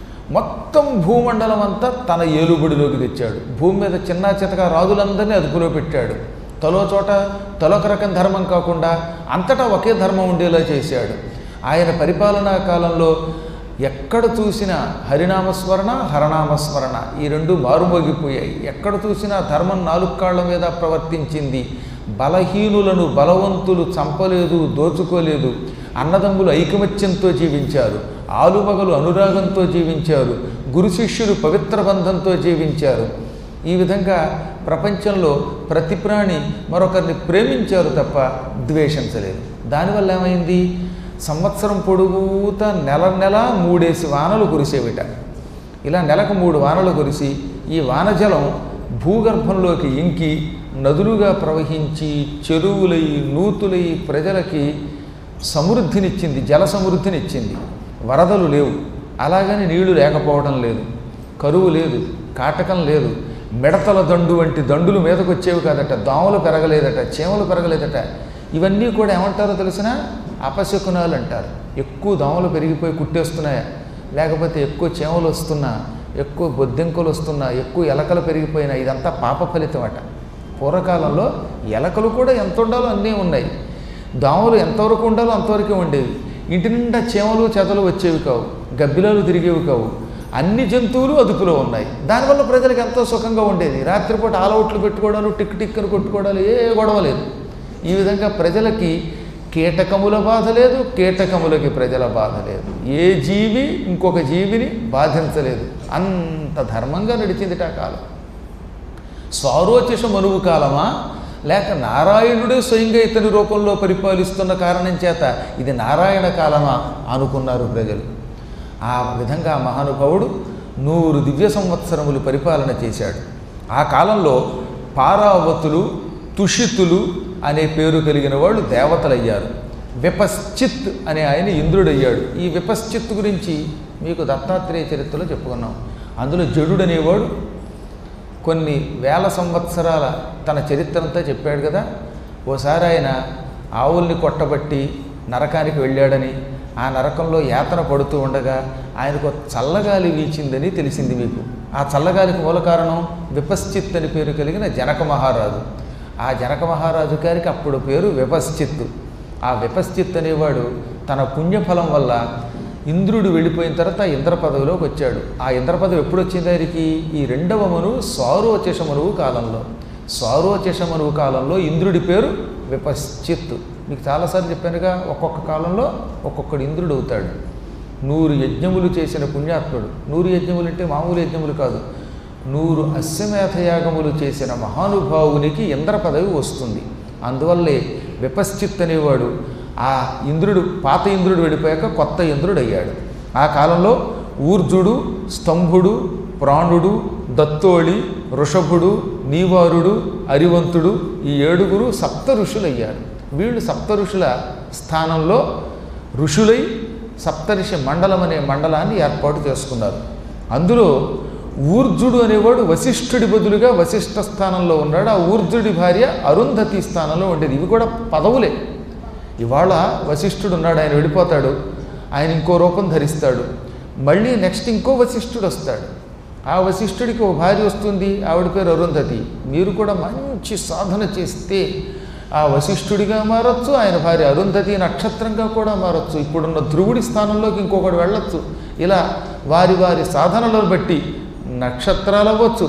మొత్తం భూమండలం అంతా తన ఏలుబడిలోకి తెచ్చాడు భూమి మీద చిన్న చితక రాజులందరినీ అదుపులో పెట్టాడు తలో చోట తలొక రకం ధర్మం కాకుండా అంతటా ఒకే ధర్మం ఉండేలా చేశాడు ఆయన పరిపాలనా కాలంలో ఎక్కడ చూసినా హరినామస్మరణ హరనామస్మరణ ఈ రెండు మారుమోగిపోయాయి ఎక్కడ చూసినా ధర్మం నాలుగు కాళ్ళ మీద ప్రవర్తించింది బలహీనులను బలవంతులు చంపలేదు దోచుకోలేదు అన్నదమ్ములు ఐకమత్యంతో జీవించారు ఆలుమగలు అనురాగంతో జీవించారు గురు శిష్యులు పవిత్ర బంధంతో జీవించారు ఈ విధంగా ప్రపంచంలో ప్రతి ప్రాణి మరొకరిని ప్రేమించారు తప్ప ద్వేషించలేదు దానివల్ల ఏమైంది సంవత్సరం పొడుగుతా నెల నెల మూడేసి వానలు కురిసేవిట ఇలా నెలకు మూడు వానలు కురిసి ఈ వానజలం భూగర్భంలోకి ఇంకి నదులుగా ప్రవహించి చెరువులై నూతులై ప్రజలకి సమృద్ధినిచ్చింది జల సమృద్ధినిచ్చింది వరదలు లేవు అలాగని నీళ్లు లేకపోవడం లేదు కరువు లేదు కాటకం లేదు మిడతల దండు వంటి దండులు మీదకు వచ్చేవి కాదట దోమలు పెరగలేదట చీమలు పెరగలేదట ఇవన్నీ కూడా ఏమంటారో తెలిసిన అపశకునాలు అంటారు ఎక్కువ దోమలు పెరిగిపోయి కుట్టేస్తున్నాయా లేకపోతే ఎక్కువ చీమలు వస్తున్నా ఎక్కువ బొద్దింకలు వస్తున్నా ఎక్కువ ఎలకలు పెరిగిపోయినా ఇదంతా పాప ఫలితం అట పూర్వకాలంలో ఎలకలు కూడా ఎంత ఉండాలో అన్నీ ఉన్నాయి దోమలు ఎంతవరకు ఉండాలో అంతవరకే ఉండేవి ఇంటి నిండా చీమలు చెదలు వచ్చేవి కావు గబ్బిలాలు తిరిగేవి కావు అన్ని జంతువులు అదుపులో ఉన్నాయి దానివల్ల ప్రజలకు ఎంతో సుఖంగా ఉండేది రాత్రిపూట ఆలౌట్లు పెట్టుకోవడాలు టిక్ టిక్కను కొట్టుకోవడాలు ఏ గొడవ లేదు ఈ విధంగా ప్రజలకి కీటకముల బాధ లేదు కీటకములకి ప్రజల బాధ లేదు ఏ జీవి ఇంకొక జీవిని బాధించలేదు అంత ధర్మంగా నడిచింది ఆ కాలం స్వారోచిష మనువు కాలమా లేక నారాయణుడే స్వయంగా ఇతని రూపంలో పరిపాలిస్తున్న కారణం చేత ఇది నారాయణ కాలమా అనుకున్నారు ప్రజలు ఆ విధంగా ఆ మహానుభావుడు నూరు దివ్య సంవత్సరములు పరిపాలన చేశాడు ఆ కాలంలో పారావతులు తుషితులు అనే పేరు కలిగిన వాళ్ళు దేవతలయ్యారు విపశ్చిత్ అనే ఆయన ఇంద్రుడయ్యాడు ఈ విపశ్చిత్ గురించి మీకు దత్తాత్రేయ చరిత్రలో చెప్పుకున్నాం అందులో జడుడు అనేవాడు కొన్ని వేల సంవత్సరాల తన చరిత్రంతా చెప్పాడు కదా ఓసారి ఆయన ఆవుల్ని కొట్టబట్టి నరకానికి వెళ్ళాడని ఆ నరకంలో యాతన పడుతూ ఉండగా ఆయనకు చల్లగాలి వీచిందని తెలిసింది మీకు ఆ చల్లగాలికి మూల కారణం విపశ్చిత్ అని పేరు కలిగిన జనక మహారాజు ఆ జనక మహారాజు గారికి అప్పుడు పేరు విపశ్చిత్ ఆ విపశ్చిత్ అనేవాడు తన పుణ్యఫలం వల్ల ఇంద్రుడు వెళ్ళిపోయిన తర్వాత ఇంద్ర పదవిలోకి వచ్చాడు ఆ ఇంద్ర పదవి ఎప్పుడు వచ్చింది ఆయనకి ఈ రెండవ మనువు స్వారోచేష మనువు కాలంలో స్వారోచేష మనువు కాలంలో ఇంద్రుడి పేరు విపశ్చిత్ మీకు చాలాసార్లు చెప్పానుగా ఒక్కొక్క కాలంలో ఒక్కొక్కడు ఇంద్రుడు అవుతాడు నూరు యజ్ఞములు చేసిన పుణ్యాత్ముడు నూరు యజ్ఞములు అంటే మామూలు యజ్ఞములు కాదు నూరు అశ్వమేధ యాగములు చేసిన మహానుభావునికి ఇంద్ర పదవి వస్తుంది అందువల్లే విపశ్చిత్ అనేవాడు ఆ ఇంద్రుడు పాత ఇంద్రుడు వెళ్ళిపోయాక కొత్త ఇంద్రుడు అయ్యాడు ఆ కాలంలో ఊర్జుడు స్తంభుడు ప్రాణుడు దత్తోళి వృషభుడు నీవారుడు అరివంతుడు ఈ ఏడుగురు సప్త ఋషులయ్యారు వీళ్ళు సప్త ఋషుల స్థానంలో ఋషులై సప్తఋషి మండలం అనే మండలాన్ని ఏర్పాటు చేసుకున్నారు అందులో ఊర్జుడు అనేవాడు వశిష్ఠుడి బదులుగా వశిష్ఠ స్థానంలో ఉన్నాడు ఆ ఊర్జుడి భార్య అరుంధతి స్థానంలో ఉండేది ఇవి కూడా పదవులే ఇవాళ వశిష్ఠుడు ఉన్నాడు ఆయన వెళ్ళిపోతాడు ఆయన ఇంకో రూపం ధరిస్తాడు మళ్ళీ నెక్స్ట్ ఇంకో వశిష్ఠుడు వస్తాడు ఆ వశిష్ఠుడికి ఓ భార్య వస్తుంది ఆవిడ పేరు అరుంధతి మీరు కూడా మంచి సాధన చేస్తే ఆ వశిష్ఠుడిగా మారచ్చు ఆయన భార్య అరుంధతి నక్షత్రంగా కూడా మారచ్చు ఇప్పుడున్న ధ్రువుడి స్థానంలోకి ఇంకొకటి వెళ్ళొచ్చు ఇలా వారి వారి సాధనలను బట్టి నక్షత్రాలు అవ్వచ్చు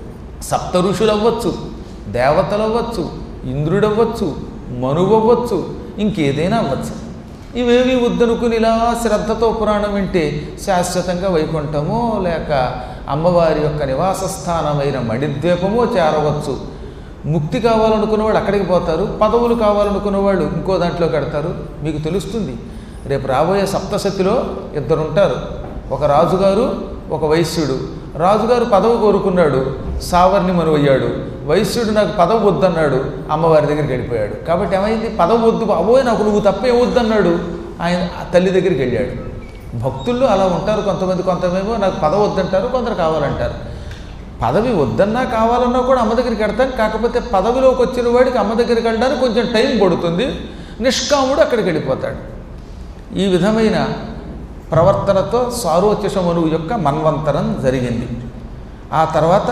సప్త ఋషులు అవ్వచ్చు దేవతలు అవ్వచ్చు ఇంద్రుడు అవ్వచ్చు మనువు అవ్వచ్చు ఇంకేదైనా అవ్వచ్చు ఇవేవి వద్దనుకుని ఇలా శ్రద్ధతో పురాణం వింటే శాశ్వతంగా వైకుంఠమో లేక అమ్మవారి యొక్క నివాస స్థానమైన మణిద్వీపమో చేరవచ్చు ముక్తి కావాలనుకున్న వాళ్ళు అక్కడికి పోతారు పదవులు కావాలనుకున్న వాళ్ళు ఇంకో దాంట్లో కడతారు మీకు తెలుస్తుంది రేపు రాబోయే సప్తశతిలో ఇద్దరు ఉంటారు ఒక రాజుగారు ఒక వైశ్యుడు రాజుగారు పదవి కోరుకున్నాడు సావర్ణి మనువయ్యాడు వైశ్యుడు నాకు పదవి వద్దన్నాడు అమ్మవారి దగ్గరికి వెళ్ళిపోయాడు కాబట్టి ఏమైంది పదవి వద్దు అవ్వోయ్ నాకు నువ్వు తప్ప ఏమొద్దన్నాడు ఆయన ఆ తల్లి దగ్గరికి వెళ్ళాడు భక్తుల్లో అలా ఉంటారు కొంతమంది కొంతమేమో నాకు పదవి వద్దంటారు కొందరు కావాలంటారు పదవి వద్దన్నా కావాలన్నా కూడా అమ్మ దగ్గరికి వెడతాం కాకపోతే పదవిలోకి వచ్చిన వాడికి అమ్మ దగ్గరికి వెళ్ళడానికి కొంచెం టైం పడుతుంది నిష్కాముడు అక్కడికి వెళ్ళిపోతాడు ఈ విధమైన ప్రవర్తనతో సారోచిషమనువు యొక్క మన్వంతరం జరిగింది ఆ తర్వాత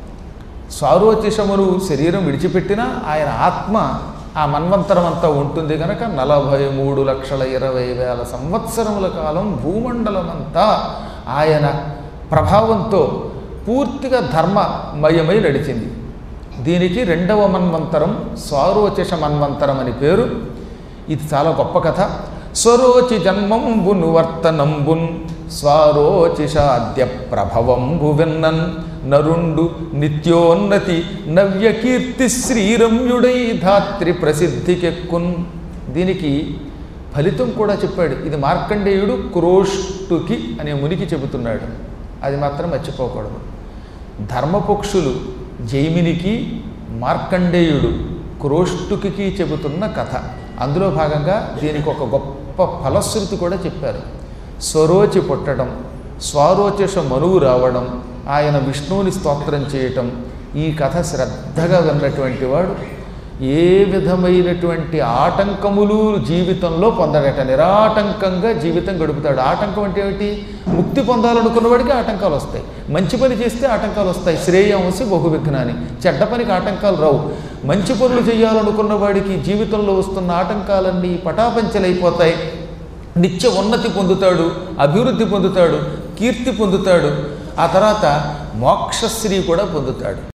సారోచిషమనువు శరీరం విడిచిపెట్టినా ఆయన ఆత్మ ఆ మన్వంతరం అంతా ఉంటుంది కనుక నలభై మూడు లక్షల ఇరవై వేల సంవత్సరముల కాలం భూమండలమంతా ఆయన ప్రభావంతో పూర్తిగా ధర్మమయమై నడిచింది దీనికి రెండవ మన్వంతరం స్వారోచిష మన్వంతరం అని పేరు ఇది చాలా గొప్ప కథ స్వరోచి జన్మంబును వర్తనంబున్ స్వారోచిషాద్య ప్రభవంబు విన్నన్ నరుండు నిత్యోన్నతి నవ్యకీర్తి శ్రీరమ్యుడై ధాత్రి ప్రసిద్ధికెక్కున్ దీనికి ఫలితం కూడా చెప్పాడు ఇది మార్కండేయుడు క్రోష్టుకి అనే మునికి చెబుతున్నాడు అది మాత్రం మర్చిపోకూడదు ధర్మపక్షులు జైమినికి మార్కండేయుడు క్రోష్టుకి చెబుతున్న కథ అందులో భాగంగా దీనికి ఒక గొప్ప ఫలశ్రుతి కూడా చెప్పారు స్వరోచి పుట్టడం స్వారోచిష మనువు రావడం ఆయన విష్ణువుని స్తోత్రం చేయటం ఈ కథ శ్రద్ధగా విన్నటువంటి వాడు ఏ విధమైనటువంటి ఆటంకములు జీవితంలో పొందడట నిరాటంకంగా జీవితం గడుపుతాడు ఆటంకం అంటే ఏమిటి ముక్తి పొందాలనుకున్న వాడికి ఆటంకాలు వస్తాయి మంచి పని చేస్తే ఆటంకాలు వస్తాయి శ్రేయాంసి బహువిఘ్నాన్ని చెడ్డ పనికి ఆటంకాలు రావు మంచి పనులు చేయాలనుకున్న వాడికి జీవితంలో వస్తున్న ఆటంకాలన్నీ పటాపంచలైపోతాయి నిత్య ఉన్నతి పొందుతాడు అభివృద్ధి పొందుతాడు కీర్తి పొందుతాడు ఆ తర్వాత మోక్షశ్రీ కూడా పొందుతాడు